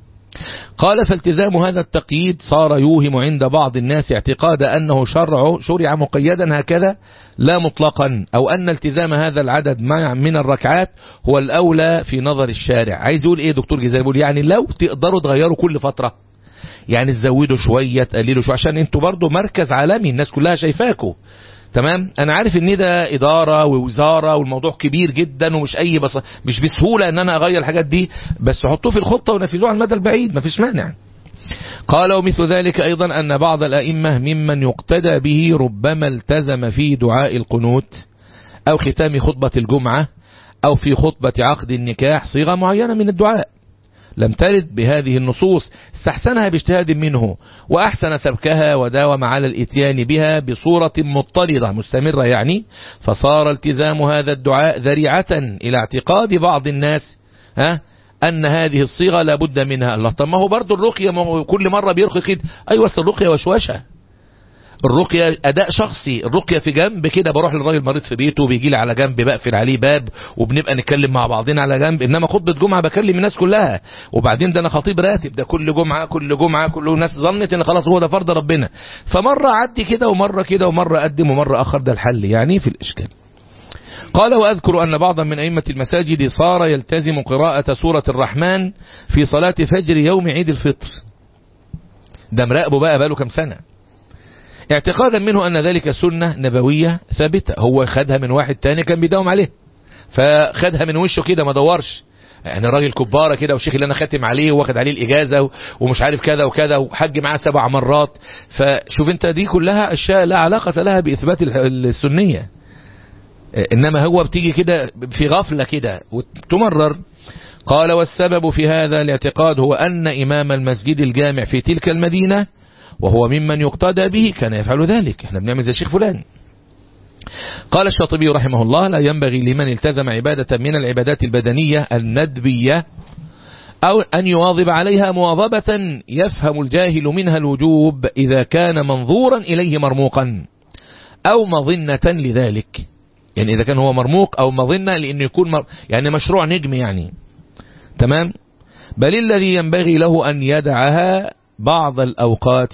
قال فالتزام هذا التقييد صار يوهم عند بعض الناس اعتقاد أنه شرع شرع مقيدا هكذا لا مطلقا أو أن التزام هذا العدد من الركعات هو الأولى في نظر الشارع عايز يقول إيه دكتور جزال يقول يعني لو تقدروا تغيروا كل فترة يعني تزودوا شوية تقللوا شوية عشان انتوا برضو مركز عالمي الناس كلها شايفاكوا تمام انا عارف ان ده اداره ووزاره والموضوع كبير جدا ومش اي بس مش بسهوله ان انا اغير الحاجات دي بس حطوه في الخطه ونفذوه على المدى البعيد مفيش مانع قال ومثل ذلك ايضا ان بعض الائمه ممن يقتدى به ربما التزم في دعاء القنوت او ختام خطبه الجمعه او في خطبه عقد النكاح صيغه معينه من الدعاء لم ترد بهذه النصوص استحسنها باجتهاد منه وأحسن سبكها وداوم على الاتيان بها بصورة مضطردة مستمرة يعني فصار التزام هذا الدعاء ذريعة إلى اعتقاد بعض الناس ها أن هذه الصيغة لابد منها الله طب ما هو برضه الرقية ما هو كل مرة بيرقي كده أيوة أصل الرقية وشوشة الرقية أداء شخصي الرقية في جنب كده بروح للراجل مريض في بيته بيجي لي على جنب بقفل عليه باب وبنبقى نتكلم مع بعضنا على جنب إنما خطبة جمعة بكلم الناس كلها وبعدين ده أنا خطيب راتب ده كل جمعة كل جمعة كل الناس ظنت إن خلاص هو ده فرض ربنا فمرة عدي كده ومرة كده ومرة أقدم ومرة أخر ده الحل يعني في الإشكال قال وأذكر أن بعضا من أئمة المساجد صار يلتزم قراءة سورة الرحمن في صلاة فجر يوم عيد الفطر ده مراقبه بقى بقاله كام سنة اعتقادا منه أن ذلك سنة نبوية ثابتة هو خدها من واحد تاني كان بيداوم عليه فخدها من وشه كده ما دورش يعني راجل كبارة كده والشيخ اللي انا خاتم عليه واخد عليه الاجازة ومش عارف كذا وكذا وحج معاه سبع مرات فشوف انت دي كلها اشياء لا علاقة لها باثبات السنية انما هو بتيجي كده في غفلة كده وتمرر قال والسبب في هذا الاعتقاد هو ان امام المسجد الجامع في تلك المدينة وهو ممن يقتدى به كان يفعل ذلك احنا بنعمل زي الشيخ فلان قال الشاطبي رحمه الله لا ينبغي لمن التزم عبادة من العبادات البدنية الندبية أو أن يواظب عليها مواظبة يفهم الجاهل منها الوجوب إذا كان منظورا إليه مرموقا أو مظنة لذلك يعني إذا كان هو مرموق أو مظنة لأنه يكون مر... يعني مشروع نجم يعني تمام بل الذي ينبغي له أن يدعها بعض الأوقات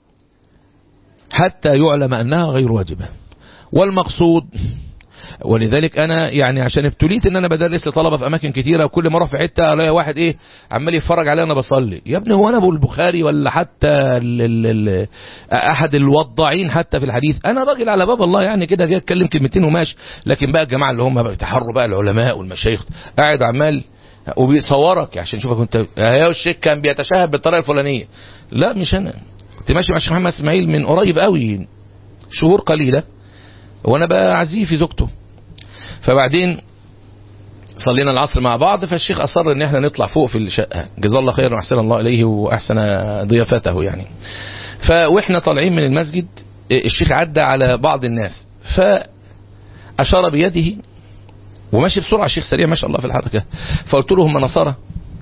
حتى يعلم أنها غير واجبة والمقصود ولذلك انا يعني عشان ابتليت ان انا بدرس لطلبه في اماكن كتيره وكل ما اروح في حته الاقي واحد ايه عمال يتفرج عليا وانا بصلي يا ابني هو انا ابو البخاري ولا حتى ال ال ال احد الوضاعين حتى في الحديث انا راجل على باب الله يعني كده جاي اتكلم كلمتين وماشي لكن بقى الجماعه اللي هم بيتحروا بقى العلماء والمشايخ قاعد عمال وبيصورك عشان يشوفك انت يا الشيخ كان بيتشهد بالطريقه الفلانيه لا مش انا كنت ماشي مع الشيخ محمد اسماعيل من قريب قوي شهور قليله وانا بقى عزيه في زوجته فبعدين صلينا العصر مع بعض فالشيخ اصر ان احنا نطلع فوق في الشقه جزاه الله خيرا واحسن الله اليه واحسن ضيافته يعني فاحنا طالعين من المسجد الشيخ عدى على بعض الناس فاشار بيده وماشي بسرعه الشيخ سريع ما شاء الله في الحركه فقلت له هم نصارى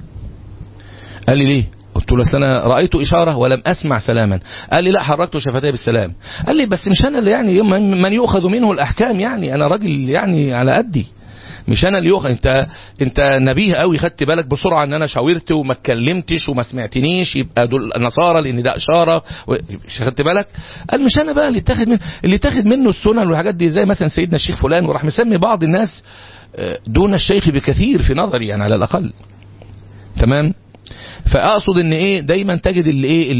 قال لي ليه قلت له انا رايت اشاره ولم اسمع سلاما قال لي لا حركت شفتي بالسلام قال لي بس مش انا اللي يعني من يؤخذ منه الاحكام يعني انا راجل يعني على قدي مش انا اللي يؤخذ انت انت نبيه قوي خدت بالك بسرعه ان انا شاورت وما اتكلمتش وما سمعتنيش يبقى دول نصارى لان ده اشاره و... خدت بالك قال مش انا بقى اللي اتاخد من اللي اتاخد منه السنن والحاجات دي زي مثلا سيدنا الشيخ فلان وراح مسمي بعض الناس دون الشيخ بكثير في نظري يعني على الاقل تمام فاقصد ان ايه دايما تجد اللي ايه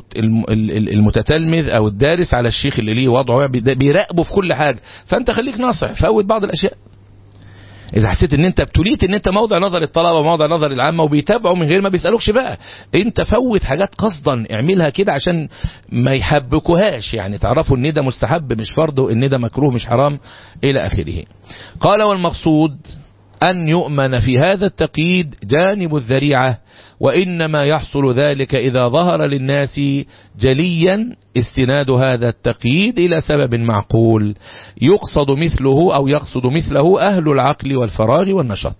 المتتلمذ او الدارس على الشيخ اللي ليه وضعه بيراقبه في كل حاجه فانت خليك ناصح فوت بعض الاشياء اذا حسيت ان انت ابتليت ان انت موضع نظر الطلبه وموضع نظر العامه وبيتابعوا من غير ما بيسالوكش بقى انت فوت حاجات قصدا اعملها كده عشان ما يحبكوهاش يعني تعرفوا ان ده مستحب مش فرض وان ده مكروه مش حرام الى اخره قال والمقصود أن يؤمن في هذا التقييد جانب الذريعة وإنما يحصل ذلك إذا ظهر للناس جليا استناد هذا التقييد إلى سبب معقول يقصد مثله أو يقصد مثله أهل العقل والفراغ والنشاط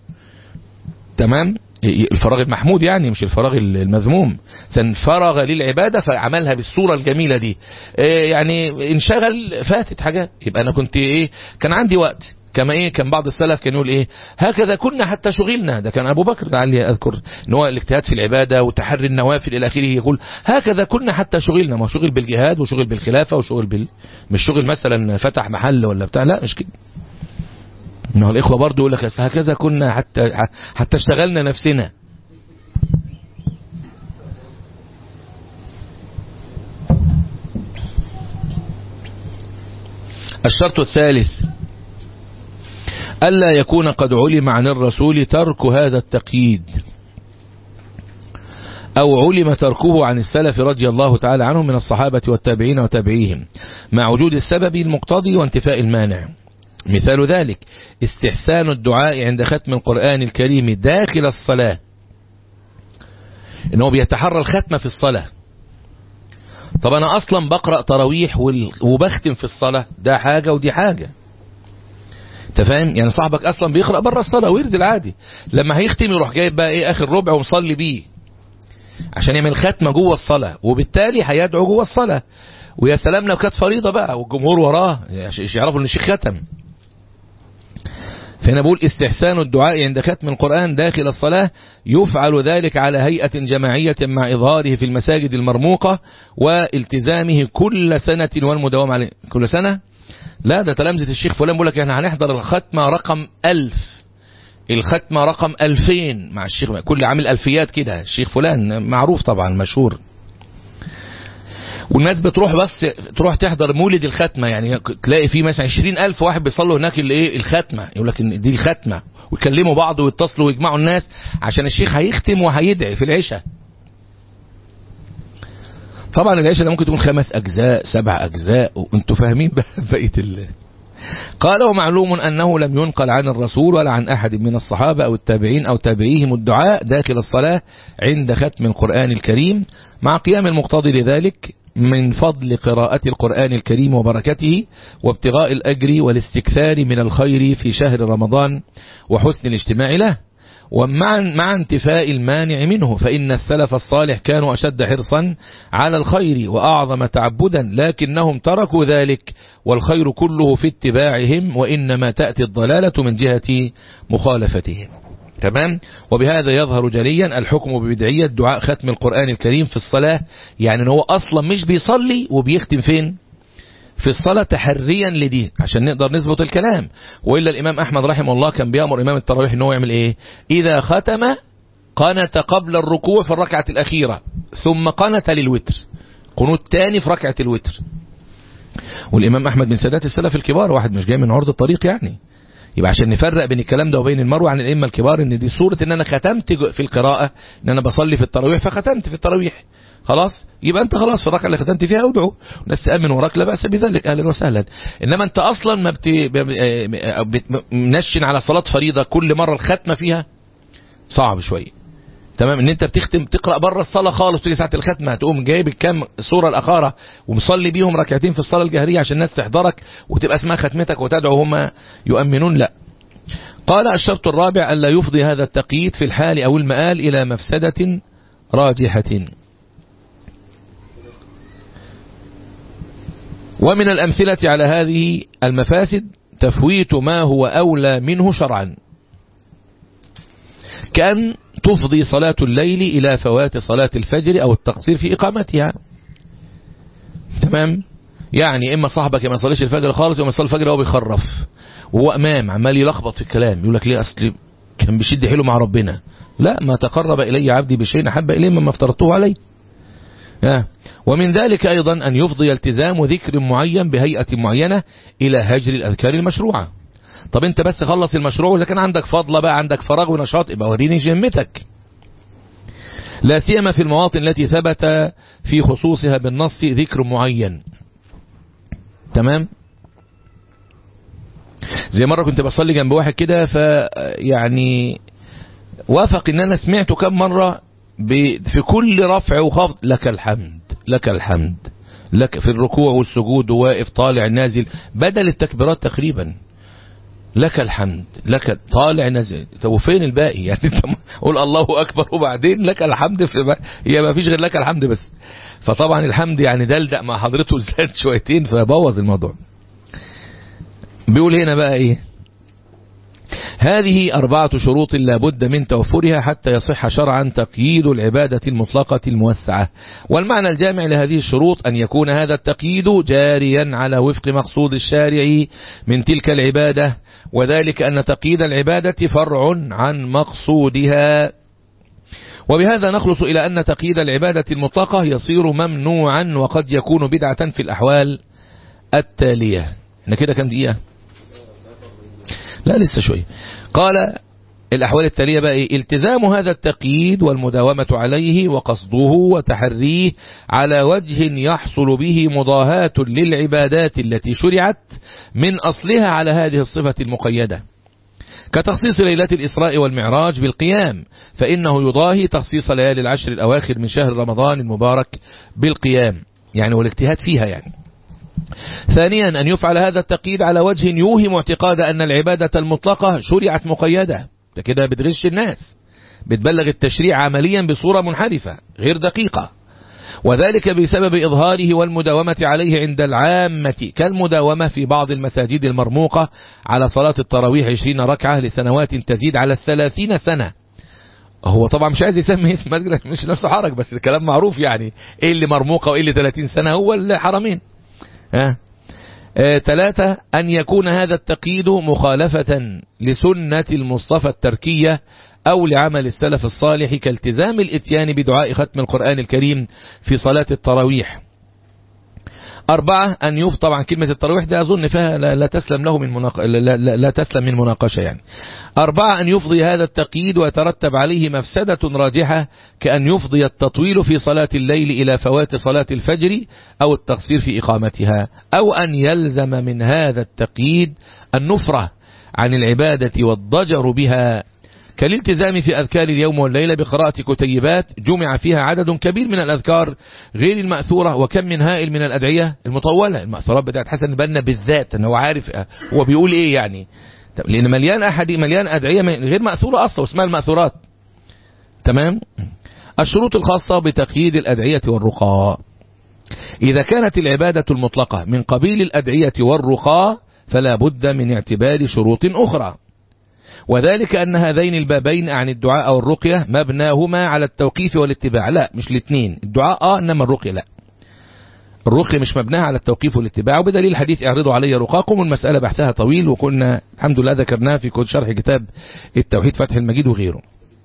تمام الفراغ المحمود يعني مش الفراغ المذموم فرغ للعبادة فعملها بالصورة الجميلة دي يعني انشغل فاتت حاجات يبقى أنا كنت إيه كان عندي وقت كما ايه كان بعض السلف كان يقول ايه هكذا كنا حتى شغلنا ده كان ابو بكر لعلي اذكر ان هو الاجتهاد في العباده وتحري النوافل الى اخره يقول هكذا كنا حتى شغلنا ما شغل بالجهاد وشغل بالخلافه وشغل بال مش شغل مثلا فتح محل ولا بتاع لا مش كده ان هو الاخوه برضه يقول لك هكذا كنا حتى حتى اشتغلنا نفسنا الشرط الثالث ألا يكون قد علم عن الرسول ترك هذا التقييد أو علم تركه عن السلف رضي الله تعالى عنهم من الصحابة والتابعين وتابعيهم مع وجود السبب المقتضي وانتفاء المانع مثال ذلك استحسان الدعاء عند ختم القرآن الكريم داخل الصلاة إنه بيتحرى الختمة في الصلاة طب أنا أصلا بقرأ تراويح وبختم في الصلاة ده حاجة ودي حاجة انت فاهم يعني صاحبك اصلا بيقرا بره الصلاه ورد العادي لما هيختم يروح جايب بقى ايه اخر ربع ومصلي بيه عشان يعمل ختمه جوه الصلاه وبالتالي هيدعو جوه الصلاه ويا سلام لو كانت فريضه بقى والجمهور وراه مش يعرفوا ان الشيخ ختم فهنا بقول استحسان الدعاء عند ختم القرآن داخل الصلاة يفعل ذلك على هيئة جماعية مع إظهاره في المساجد المرموقة والتزامه كل سنة والمداومة عليه كل سنة لا ده تلامذة الشيخ فلان بيقول لك احنا هنحضر الختمة رقم ألف الختمة رقم ألفين مع الشيخ كل عامل ألفيات كده الشيخ فلان معروف طبعا مشهور والناس بتروح بس تروح تحضر مولد الختمة يعني تلاقي فيه مثلا عشرين ألف واحد بيصلوا هناك الايه الختمة يقول لك ان دي الختمة ويكلموا بعض ويتصلوا ويجمعوا الناس عشان الشيخ هيختم وهيدعي في العشاء طبعا العشاء ده ممكن تكون خمس أجزاء سبع أجزاء وانتوا فاهمين بقى بقية الله قال ومعلوم أنه لم ينقل عن الرسول ولا عن أحد من الصحابة أو التابعين أو تابعيهم الدعاء داخل الصلاة عند ختم القرآن الكريم مع قيام المقتضي لذلك من فضل قراءة القرآن الكريم وبركته وابتغاء الأجر والاستكثار من الخير في شهر رمضان وحسن الاجتماع له ومع مع انتفاء المانع منه فإن السلف الصالح كانوا أشد حرصا على الخير وأعظم تعبدا لكنهم تركوا ذلك والخير كله في اتباعهم وإنما تأتي الضلالة من جهة مخالفتهم تمام وبهذا يظهر جليا الحكم ببدعية دعاء ختم القرآن الكريم في الصلاة يعني ان هو أصلا مش بيصلي وبيختم فين في الصلاة تحريا لدي عشان نقدر نثبت الكلام وإلا الإمام أحمد رحمه الله كان بيأمر إمام التراويح ان هو يعمل إيه إذا ختم قنت قبل الركوع في الركعة الأخيرة ثم قنت للوتر قنوت تاني في ركعة الوتر والإمام أحمد من سادات السلف الكبار واحد مش جاي من عرض الطريق يعني يبقى عشان نفرق بين الكلام ده وبين المروي عن الائمه الكبار ان دي صوره ان انا ختمت في القراءه ان انا بصلي في التراويح فختمت في التراويح خلاص يبقى انت خلاص في الركعه اللي ختمت فيها ادعو الناس تامن وراك لا باس بذلك اهلا وسهلا انما انت اصلا ما بتنشن على صلاه فريضه كل مره الختمه فيها صعب شويه تمام ان انت بتختم تقرا بره الصلاه خالص تيجي ساعه الختمه هتقوم جايب الكام سوره الاخاره ومصلي بيهم ركعتين في الصلاه الجهريه عشان الناس تحضرك وتبقى اسمها ختمتك وتدعو هم يؤمنون لا قال الشرط الرابع الا يفضي هذا التقييد في الحال او المآل الى مفسده راجحه ومن الامثله على هذه المفاسد تفويت ما هو اولى منه شرعا كأن تفضي صلاة الليل إلى فوات صلاة الفجر أو التقصير في إقامتها تمام يعني إما صاحبك ما يصليش الفجر خالص وما يصلي الفجر هو بيخرف وهو أمام عمال يلخبط في الكلام يقول لك ليه أصل كان بيشد حيله مع ربنا لا ما تقرب إلي عبدي بشيء أحب إليه مما افترضته عليه ومن ذلك أيضا أن يفضي التزام ذكر معين بهيئة معينة إلى هجر الأذكار المشروعة طب انت بس خلص المشروع واذا كان عندك فضلة بقى عندك فراغ ونشاط يبقى وريني جمتك لا سيما في المواطن التي ثبت في خصوصها بالنص ذكر معين تمام زي مرة كنت بصلي جنب واحد كده فيعني وافق ان انا سمعته كم مرة في كل رفع وخفض لك الحمد لك الحمد لك في الركوع والسجود وواقف طالع نازل بدل التكبيرات تقريبا لك الحمد لك طالع نازل طب وفين الباقي يعني انت قول الله اكبر وبعدين لك الحمد في هي ما فيش غير لك الحمد بس فطبعا الحمد يعني دلدق مع حضرته زاد شويتين فبوظ الموضوع بيقول هنا بقى ايه هذه أربعة شروط لا بد من توفرها حتى يصح شرعا تقييد العبادة المطلقة الموسعة والمعنى الجامع لهذه الشروط أن يكون هذا التقييد جاريا على وفق مقصود الشارع من تلك العبادة وذلك أن تقييد العبادة فرع عن مقصودها وبهذا نخلص إلى أن تقييد العبادة المطلقة يصير ممنوعا وقد يكون بدعة في الأحوال التالية احنا كده كم دقيقة لا لسه شوية قال الأحوال التالية بقى إيه؟ التزام هذا التقييد والمداومة عليه وقصده وتحريه على وجه يحصل به مضاهاة للعبادات التي شرعت من أصلها على هذه الصفة المقيدة كتخصيص ليلة الإسراء والمعراج بالقيام فإنه يضاهي تخصيص ليالي العشر الأواخر من شهر رمضان المبارك بالقيام يعني والاجتهاد فيها يعني ثانيا أن يفعل هذا التقييد على وجه يوهم اعتقاد أن العبادة المطلقة شرعت مقيدة ده كده بتغش الناس بتبلغ التشريع عمليا بصورة منحرفة غير دقيقة وذلك بسبب إظهاره والمداومة عليه عند العامة كالمداومة في بعض المساجد المرموقة على صلاة التراويح 20 ركعة لسنوات تزيد على الثلاثين سنة هو طبعا مش عايز يسمي اسم مسجد مش نفسه حرج بس الكلام معروف يعني ايه اللي مرموقة وايه اللي 30 سنة هو الحرمين ها ثلاثة أن يكون هذا التقييد مخالفة لسنة المصطفى التركية أو لعمل السلف الصالح كالتزام الاتيان بدعاء ختم القرآن الكريم في صلاة التراويح أربعة أن يف طبعا كلمة التراويح ده أظن فيها لا, لا تسلم له من مناق... لا, لا, لا تسلم من مناقشة يعني أربعة أن يفضي هذا التقييد ويترتب عليه مفسدة راجحة كأن يفضي التطويل في صلاة الليل إلى فوات صلاة الفجر أو التقصير في إقامتها أو أن يلزم من هذا التقييد النفرة عن العبادة والضجر بها كالالتزام في أذكار اليوم والليلة بقراءة كتيبات جمع فيها عدد كبير من الأذكار غير المأثورة وكم من هائل من الأدعية المطولة المأثورات بتاعت حسن البنا بالذات أنه عارف هو بيقول إيه يعني لأن مليان أحد مليان أدعية غير مأثورة أصلا واسمها المأثورات تمام الشروط الخاصة بتقييد الأدعية والرقاء إذا كانت العبادة المطلقة من قبيل الأدعية والرقاء فلا بد من اعتبار شروط أخرى وذلك أن هذين البابين عن الدعاء أو الرقية مبناهما على التوقيف والاتباع لا مش الاثنين الدعاء آه إنما الرقية لا الرقية مش مبناها على التوقيف والاتباع وبدليل حديث اعرضوا علي رقاكم والمسألة بحثها طويل وكنا الحمد لله ذكرناها في كود شرح كتاب التوحيد فتح المجيد وغيره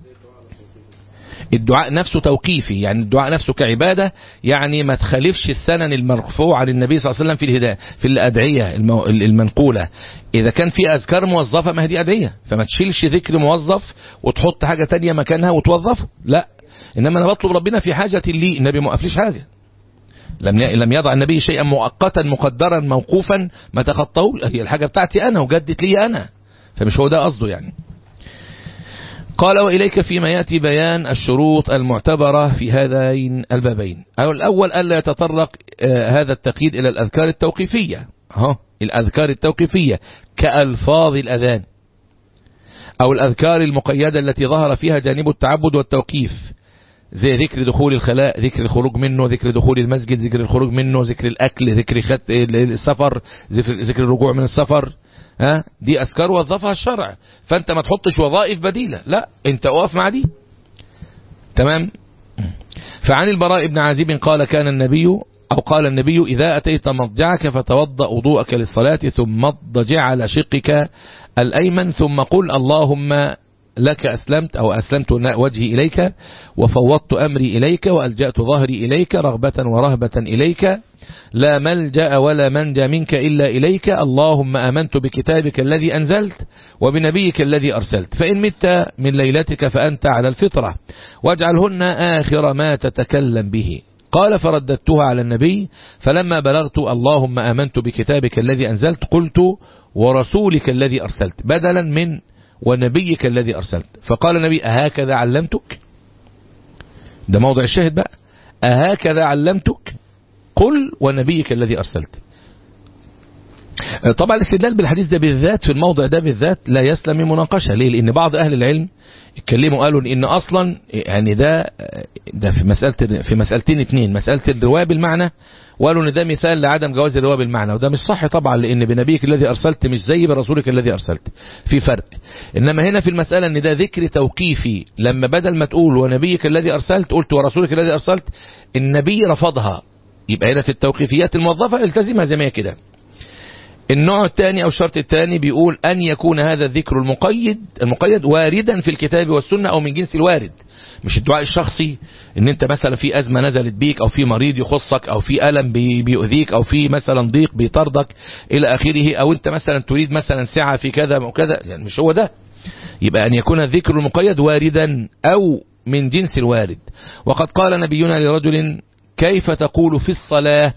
الدعاء نفسه توقيفي يعني الدعاء نفسه كعبادة يعني ما تخالفش السنن المرفوع عن النبي صلى الله عليه وسلم في الهداية في الأدعية المنقولة إذا كان في أذكار موظفة ما هي أدعية فما تشيلش ذكر موظف وتحط حاجة تانية مكانها وتوظفه لا إنما أنا بطلب ربنا في حاجة لي النبي ما وقفليش حاجة لم لم يضع النبي شيئا مؤقتا مقدرا موقوفا ما تخطوه هي الحاجة بتاعتي أنا وجدت لي أنا فمش هو ده قصده يعني قال وإليك فيما يأتي بيان الشروط المعتبرة في هذين البابين أو الأول ألا يتطرق آه هذا التقييد إلى الأذكار التوقيفية ها الأذكار التوقيفية كألفاظ الأذان أو الأذكار المقيدة التي ظهر فيها جانب التعبد والتوقيف زي ذكر دخول الخلاء ذكر الخروج منه ذكر دخول المسجد ذكر الخروج منه ذكر الأكل ذكر خط السفر ذكر الرجوع من السفر ها دي أذكار وظفها الشرع فأنت ما تحطش وظائف بديلة لا أنت أقف مع دي تمام فعن البراء بن عازب قال كان النبي أو قال النبي إذا أتيت مضجعك فتوضأ وضوءك للصلاة ثم اضجع على شقك الأيمن ثم قل اللهم لك أسلمت أو أسلمت وجهي إليك وفوضت أمري إليك وألجأت ظهري إليك رغبة ورهبة إليك لا ملجأ ولا منجى منك إلا إليك اللهم أمنت بكتابك الذي أنزلت وبنبيك الذي أرسلت فإن مت من ليلتك فأنت على الفطرة واجعلهن آخر ما تتكلم به قال فرددتها على النبي فلما بلغت اللهم آمنت بكتابك الذي أنزلت قلت ورسولك الذي أرسلت بدلا من ونبيك الذي أرسلت فقال النبي أهكذا علمتك ده موضع الشاهد بقى أهكذا علمتك قل ونبيك الذي أرسلت طبعا الاستدلال بالحديث ده بالذات في الموضع ده بالذات لا يسلم من مناقشة ليه لأن بعض أهل العلم اتكلموا قالوا إن أصلا يعني ده ده في مسألة في مسألتين اتنين مسألة الرواية بالمعنى وقالوا ان ده مثال لعدم جواز الرواية بالمعنى وده مش صح طبعا لان بنبيك الذي ارسلت مش زي برسولك الذي ارسلت في فرق انما هنا في المسألة ان ده ذكر توقيفي لما بدل ما تقول ونبيك الذي ارسلت قلت ورسولك الذي ارسلت النبي رفضها يبقى هنا في التوقيفيات الموظفة التزمها زي ما هي كده النوع الثاني او الشرط الثاني بيقول ان يكون هذا الذكر المقيد المقيد واردا في الكتاب والسنة او من جنس الوارد مش الدعاء الشخصي ان انت مثلا في ازمة نزلت بيك او في مريض يخصك او في الم بيؤذيك او في مثلا ضيق بيطردك الى اخره او انت مثلا تريد مثلا سعة في كذا وكذا يعني مش هو ده يبقى ان يكون الذكر المقيد واردا او من جنس الوارد وقد قال نبينا لرجل كيف تقول في الصلاة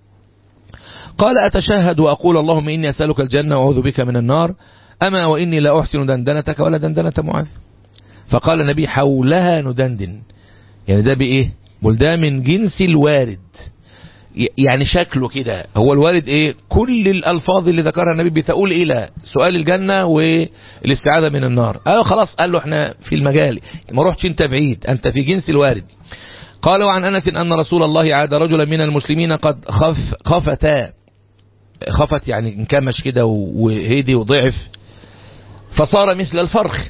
قال أتشهد وأقول اللهم إني أسألك الجنة وأعوذ بك من النار أما وإني لا أحسن دندنتك ولا دندنة معاذ فقال النبي حولها ندندن يعني ده بإيه بل ده من جنس الوارد يعني شكله كده هو الوارد ايه كل الالفاظ اللي ذكرها النبي بتقول الى سؤال الجنة والاستعاذة من النار اه خلاص قال له احنا في المجال ما روحتش انت بعيد انت في جنس الوارد قال وعن انس ان رسول الله عاد رجلا من المسلمين قد خف خفتا خفت يعني انكمش كده وهدي وضعف فصار مثل الفرخ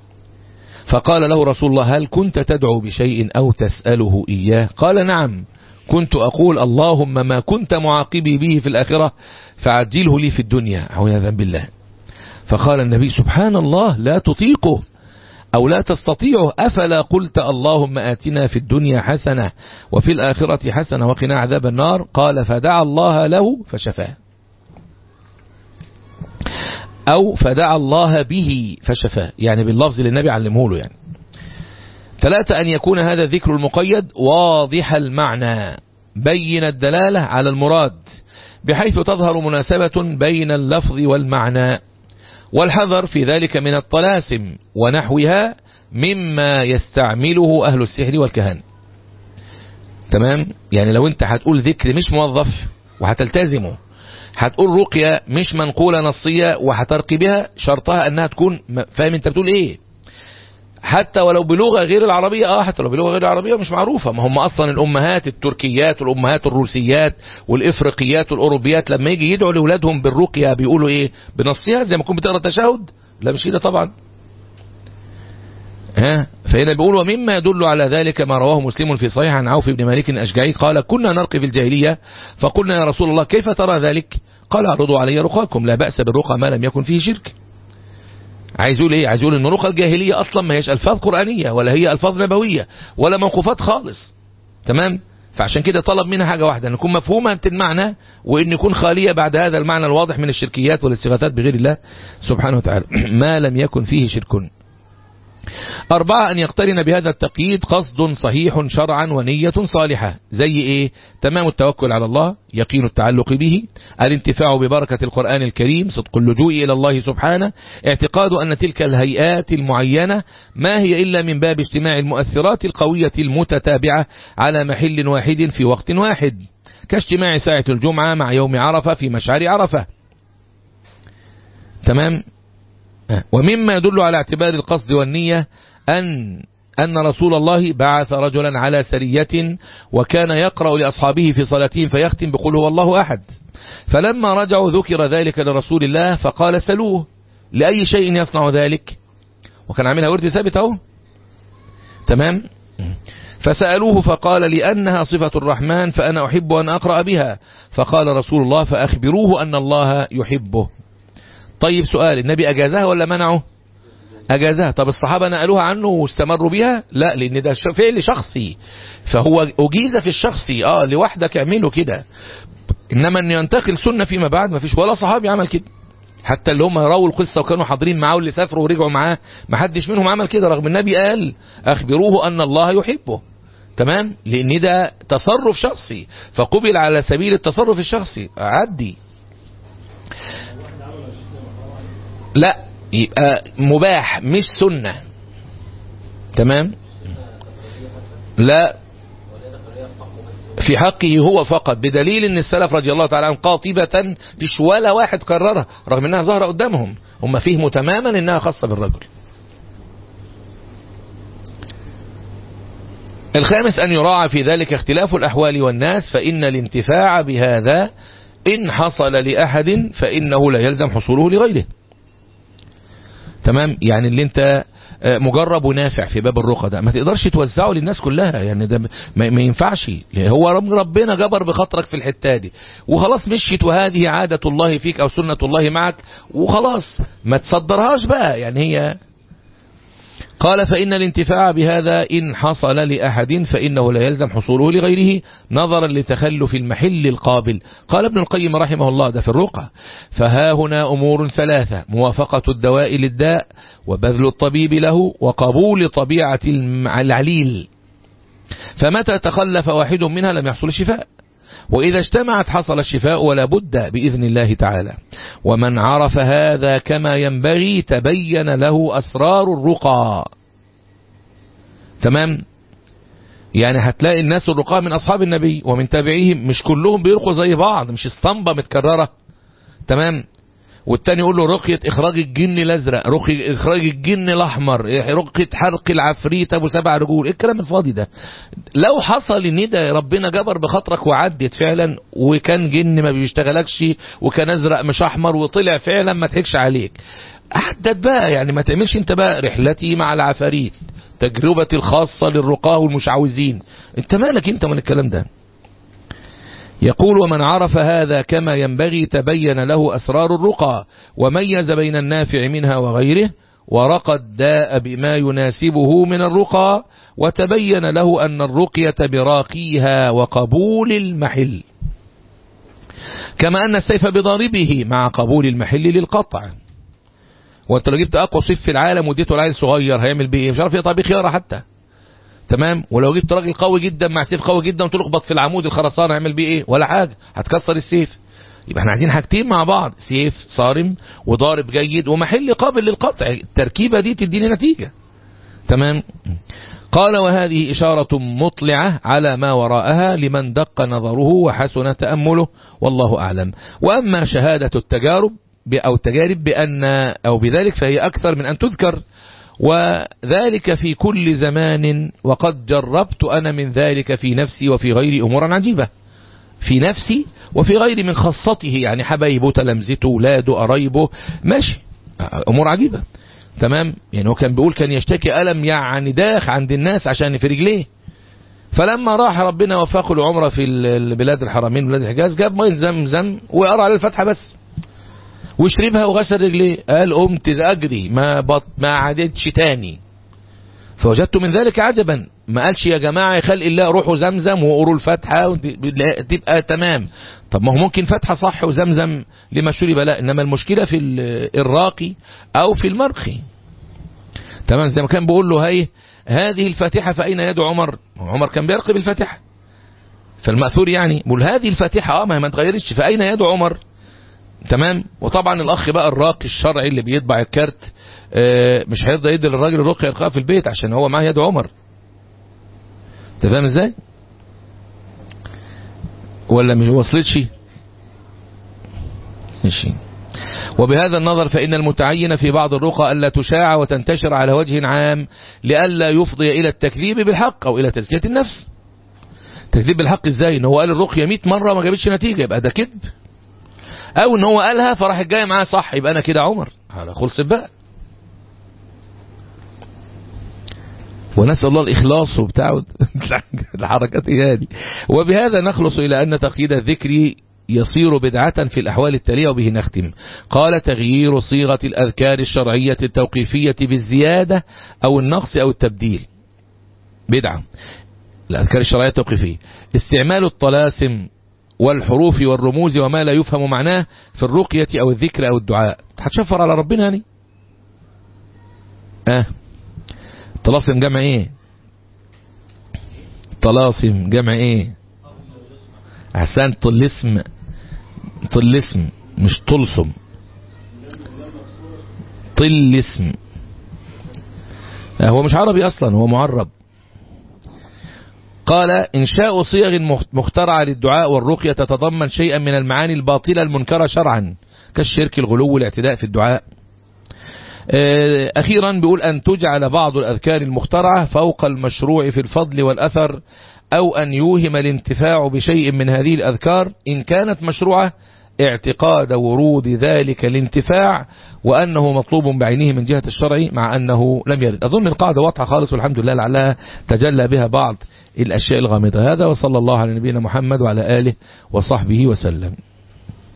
فقال له رسول الله هل كنت تدعو بشيء أو تسأله إياه قال نعم كنت أقول اللهم ما كنت معاقبي به في الآخرة فعجله لي في الدنيا عوياذا بالله فقال النبي سبحان الله لا تطيقه أو لا تستطيعه أفلا قلت اللهم آتنا في الدنيا حسنة وفي الآخرة حسنة وقنا عذاب النار قال فدعا الله له فشفاه أو فدعا الله به فشفاه يعني باللفظ اللي النبي علمه له يعني ثلاثة أن يكون هذا الذكر المقيد واضح المعنى بين الدلالة على المراد بحيث تظهر مناسبة بين اللفظ والمعنى والحذر في ذلك من الطلاسم ونحوها مما يستعمله أهل السحر والكهان تمام يعني لو انت هتقول ذكر مش موظف وهتلتزمه هتقول رقية مش منقولة نصية وهترقي بها شرطها انها تكون فاهم انت بتقول ايه حتى ولو بلغة غير العربية اه حتى لو بلغة غير العربية مش معروفة ما هم اصلا الامهات التركيات والامهات الروسيات والافريقيات والاوروبيات لما يجي يدعوا لاولادهم بالرقية بيقولوا ايه بنصيها زي ما تكون بتقرا التشهد لا مش كده طبعا ها فهنا بيقول ومما يدل على ذلك ما رواه مسلم في صحيح عن عوف بن مالك الأشجعي قال كنا نرقي في الجاهلية فقلنا يا رسول الله كيف ترى ذلك قال اعرضوا علي رقاكم لا بأس بالرقى ما لم يكن فيه شرك عايز يقول ايه عايز يقول ان رقى الجاهلية اصلا ما هيش الفاظ قرآنية ولا هي الفاظ نبوية ولا موقوفات خالص تمام فعشان كده طلب منها حاجة واحدة ان يكون مفهومة المعنى وان يكون خالية بعد هذا المعنى الواضح من الشركيات والاستغاثات بغير الله سبحانه وتعالى ما لم يكن فيه شرك أربعة أن يقترن بهذا التقييد قصد صحيح شرعا ونية صالحة زي إيه تمام التوكل على الله يقين التعلق به الانتفاع ببركة القرآن الكريم صدق اللجوء إلى الله سبحانه اعتقاد أن تلك الهيئات المعينة ما هي إلا من باب اجتماع المؤثرات القوية المتتابعة على محل واحد في وقت واحد كاجتماع ساعة الجمعة مع يوم عرفة في مشعر عرفة تمام ومما يدل على اعتبار القصد والنية أن أن رسول الله بعث رجلا على سرية وكان يقرأ لأصحابه في صلاتهم فيختم بقول هو الله أحد فلما رجعوا ذكر ذلك لرسول الله فقال سلوه لأي شيء يصنع ذلك وكان عاملها ورد ثابت اهو تمام فسألوه فقال لأنها صفة الرحمن فأنا أحب أن أقرأ بها فقال رسول الله فأخبروه أن الله يحبه طيب سؤال النبي أجازها ولا منعه أجازها طب الصحابة نقلوها عنه واستمروا بيها لا لأن ده فعل شخصي فهو أجيز في الشخصي آه لوحدك اعمله كده إنما أن ينتقل سنة فيما بعد ما فيش ولا صحابي عمل كده حتى اللي هم رووا القصة وكانوا حاضرين معاه واللي سافروا ورجعوا معاه ما حدش منهم عمل كده رغم النبي قال أخبروه أن الله يحبه تمام لأن ده تصرف شخصي فقبل على سبيل التصرف الشخصي عدي لا يبقى مباح مش سنة تمام لا في حقه هو فقط بدليل ان السلف رضي الله تعالى عنهم قاطبة فيش ولا واحد كررها رغم انها ظاهرة قدامهم هم فهموا تماما انها خاصة بالرجل الخامس أن يراعى في ذلك اختلاف الأحوال والناس فإن الانتفاع بهذا إن حصل لأحد فإنه لا يلزم حصوله لغيره تمام يعني اللي انت مجرب ونافع في باب الرقى ده ما تقدرش توزعه للناس كلها يعني ده ما, ما ينفعش هو ربنا جبر بخاطرك في الحته دي وخلاص مشيت وهذه عادة الله فيك او سنة الله معك وخلاص ما تصدرهاش بقى يعني هي قال فإن الانتفاع بهذا إن حصل لأحد فإنه لا يلزم حصوله لغيره نظرا لتخلف المحل القابل قال ابن القيم رحمه الله ده في الرقى فها هنا أمور ثلاثة موافقة الدواء للداء وبذل الطبيب له وقبول طبيعة العليل فمتى تخلف واحد منها لم يحصل الشفاء وإذا اجتمعت حصل الشفاء ولا بد بإذن الله تعالى ومن عرف هذا كما ينبغي تبين له أسرار الرقى تمام يعني هتلاقي الناس الرقاة من أصحاب النبي ومن تابعيهم مش كلهم بيرقوا زي بعض مش اسطمبة متكررة تمام والتاني يقول له رقية إخراج الجن الأزرق رقية إخراج الجن الأحمر رقية حرق العفريت أبو سبع رجول إيه الكلام الفاضي ده لو حصل إن ده ربنا جبر بخاطرك وعدت فعلا وكان جن ما بيشتغلكش وكان أزرق مش أحمر وطلع فعلا ما تحكش عليك عدت بقى يعني ما تعملش انت بقى رحلتي مع العفاريت تجربتي الخاصة للرقاه والمشعوذين انت مالك انت من الكلام ده يقول ومن عرف هذا كما ينبغي تبين له أسرار الرقى وميز بين النافع منها وغيره ورقى الداء بما يناسبه من الرقى وتبين له أن الرقية براقيها وقبول المحل كما أن السيف بضاربه مع قبول المحل للقطع وانت لو جبت أقوى صيف في العالم وديته العيل صغير هيعمل بيه مش عارف يقطع بيه خيارة حتى تمام ولو جبت راجل قوي جدا مع سيف قوي جدا وتلخبط في العمود الخرسانه هيعمل بيه ايه ولا حاجه هتكسر السيف يبقى احنا عايزين حاجتين مع بعض سيف صارم وضارب جيد ومحل قابل للقطع التركيبه دي تديني نتيجه تمام قال وهذه إشارة مطلعة على ما وراءها لمن دق نظره وحسن تأمله والله أعلم وأما شهادة التجارب أو التجارب بأن أو بذلك فهي أكثر من أن تذكر وذلك في كل زمان وقد جربت أنا من ذلك في نفسي وفي غير أمورا عجيبة في نفسي وفي غير من خاصته يعني حبايبه تلامذته ولاده قرايبه ماشي أمور عجيبة تمام يعني هو كان بيقول كان يشتكي ألم يعني داخ عند الناس عشان في رجليه فلما راح ربنا وفقه العمرة في البلاد الحرمين بلاد الحجاز جاب مية زمزم وقرأ على الفتحة بس وشربها وغسل رجليه قال قمت أجري ما بط ما عدتش تاني فوجدت من ذلك عجبا ما قالش يا جماعة يا خلق الله روحوا زمزم وقروا الفتحة تبقى تمام طب ما هو ممكن فتحة صح وزمزم لما شرب لا إنما المشكلة في الراقي أو في المرقي تمام زي ما كان بيقول له هاي هذه الفاتحة فأين يد عمر عمر كان بيرقي بالفاتحة فالمأثور يعني بيقول هذه الفاتحة اه ما هي ما اتغيرتش فأين يد عمر تمام وطبعا الاخ بقى الراقي الشرعي اللي بيطبع الكارت آه مش هيرضى يدي للراجل الرقية يلقاها في البيت عشان هو معاه يد عمر انت فاهم ازاي ولا مش وصلتش ماشي وبهذا النظر فإن المتعين في بعض الرقى ألا تشاع وتنتشر على وجه عام لئلا يفضي إلى التكذيب بالحق أو إلى تزكية النفس تكذيب بالحق ازاي ان هو قال الرقية 100 مرة ما جابتش نتيجة يبقى ده كذب او ان هو قالها فراح الجاي معاه صح يبقى انا كده عمر على خلص بقى ونسأل الله الإخلاص وبتاع الحركات هذه وبهذا نخلص إلى أن تقييد الذكر يصير بدعة في الأحوال التالية وبه نختم قال تغيير صيغة الأذكار الشرعية التوقيفية بالزيادة أو النقص أو التبديل بدعة الأذكار الشرعية التوقيفية استعمال الطلاسم والحروف والرموز وما لا يفهم معناه في الرقية أو الذكر أو الدعاء هتشفر على ربنا يعني اه طلاسم جمع ايه طلاسم جمع ايه احسن طلسم طلسم مش طلسم طلسم هو مش عربي اصلا هو معرب قال إنشاء صيغ مخترعة للدعاء والرقية تتضمن شيئا من المعاني الباطلة المنكرة شرعا كالشرك الغلو والاعتداء في الدعاء أخيرا بيقول أن تجعل بعض الأذكار المخترعة فوق المشروع في الفضل والأثر أو أن يوهم الانتفاع بشيء من هذه الأذكار إن كانت مشروعة اعتقاد ورود ذلك الانتفاع وأنه مطلوب بعينه من جهة الشرع مع أنه لم يرد أظن القاعدة واضحة خالص والحمد لله لعلها تجلى بها بعض الأشياء الغامضة هذا وصلى الله على نبينا محمد وعلى آله وصحبه وسلم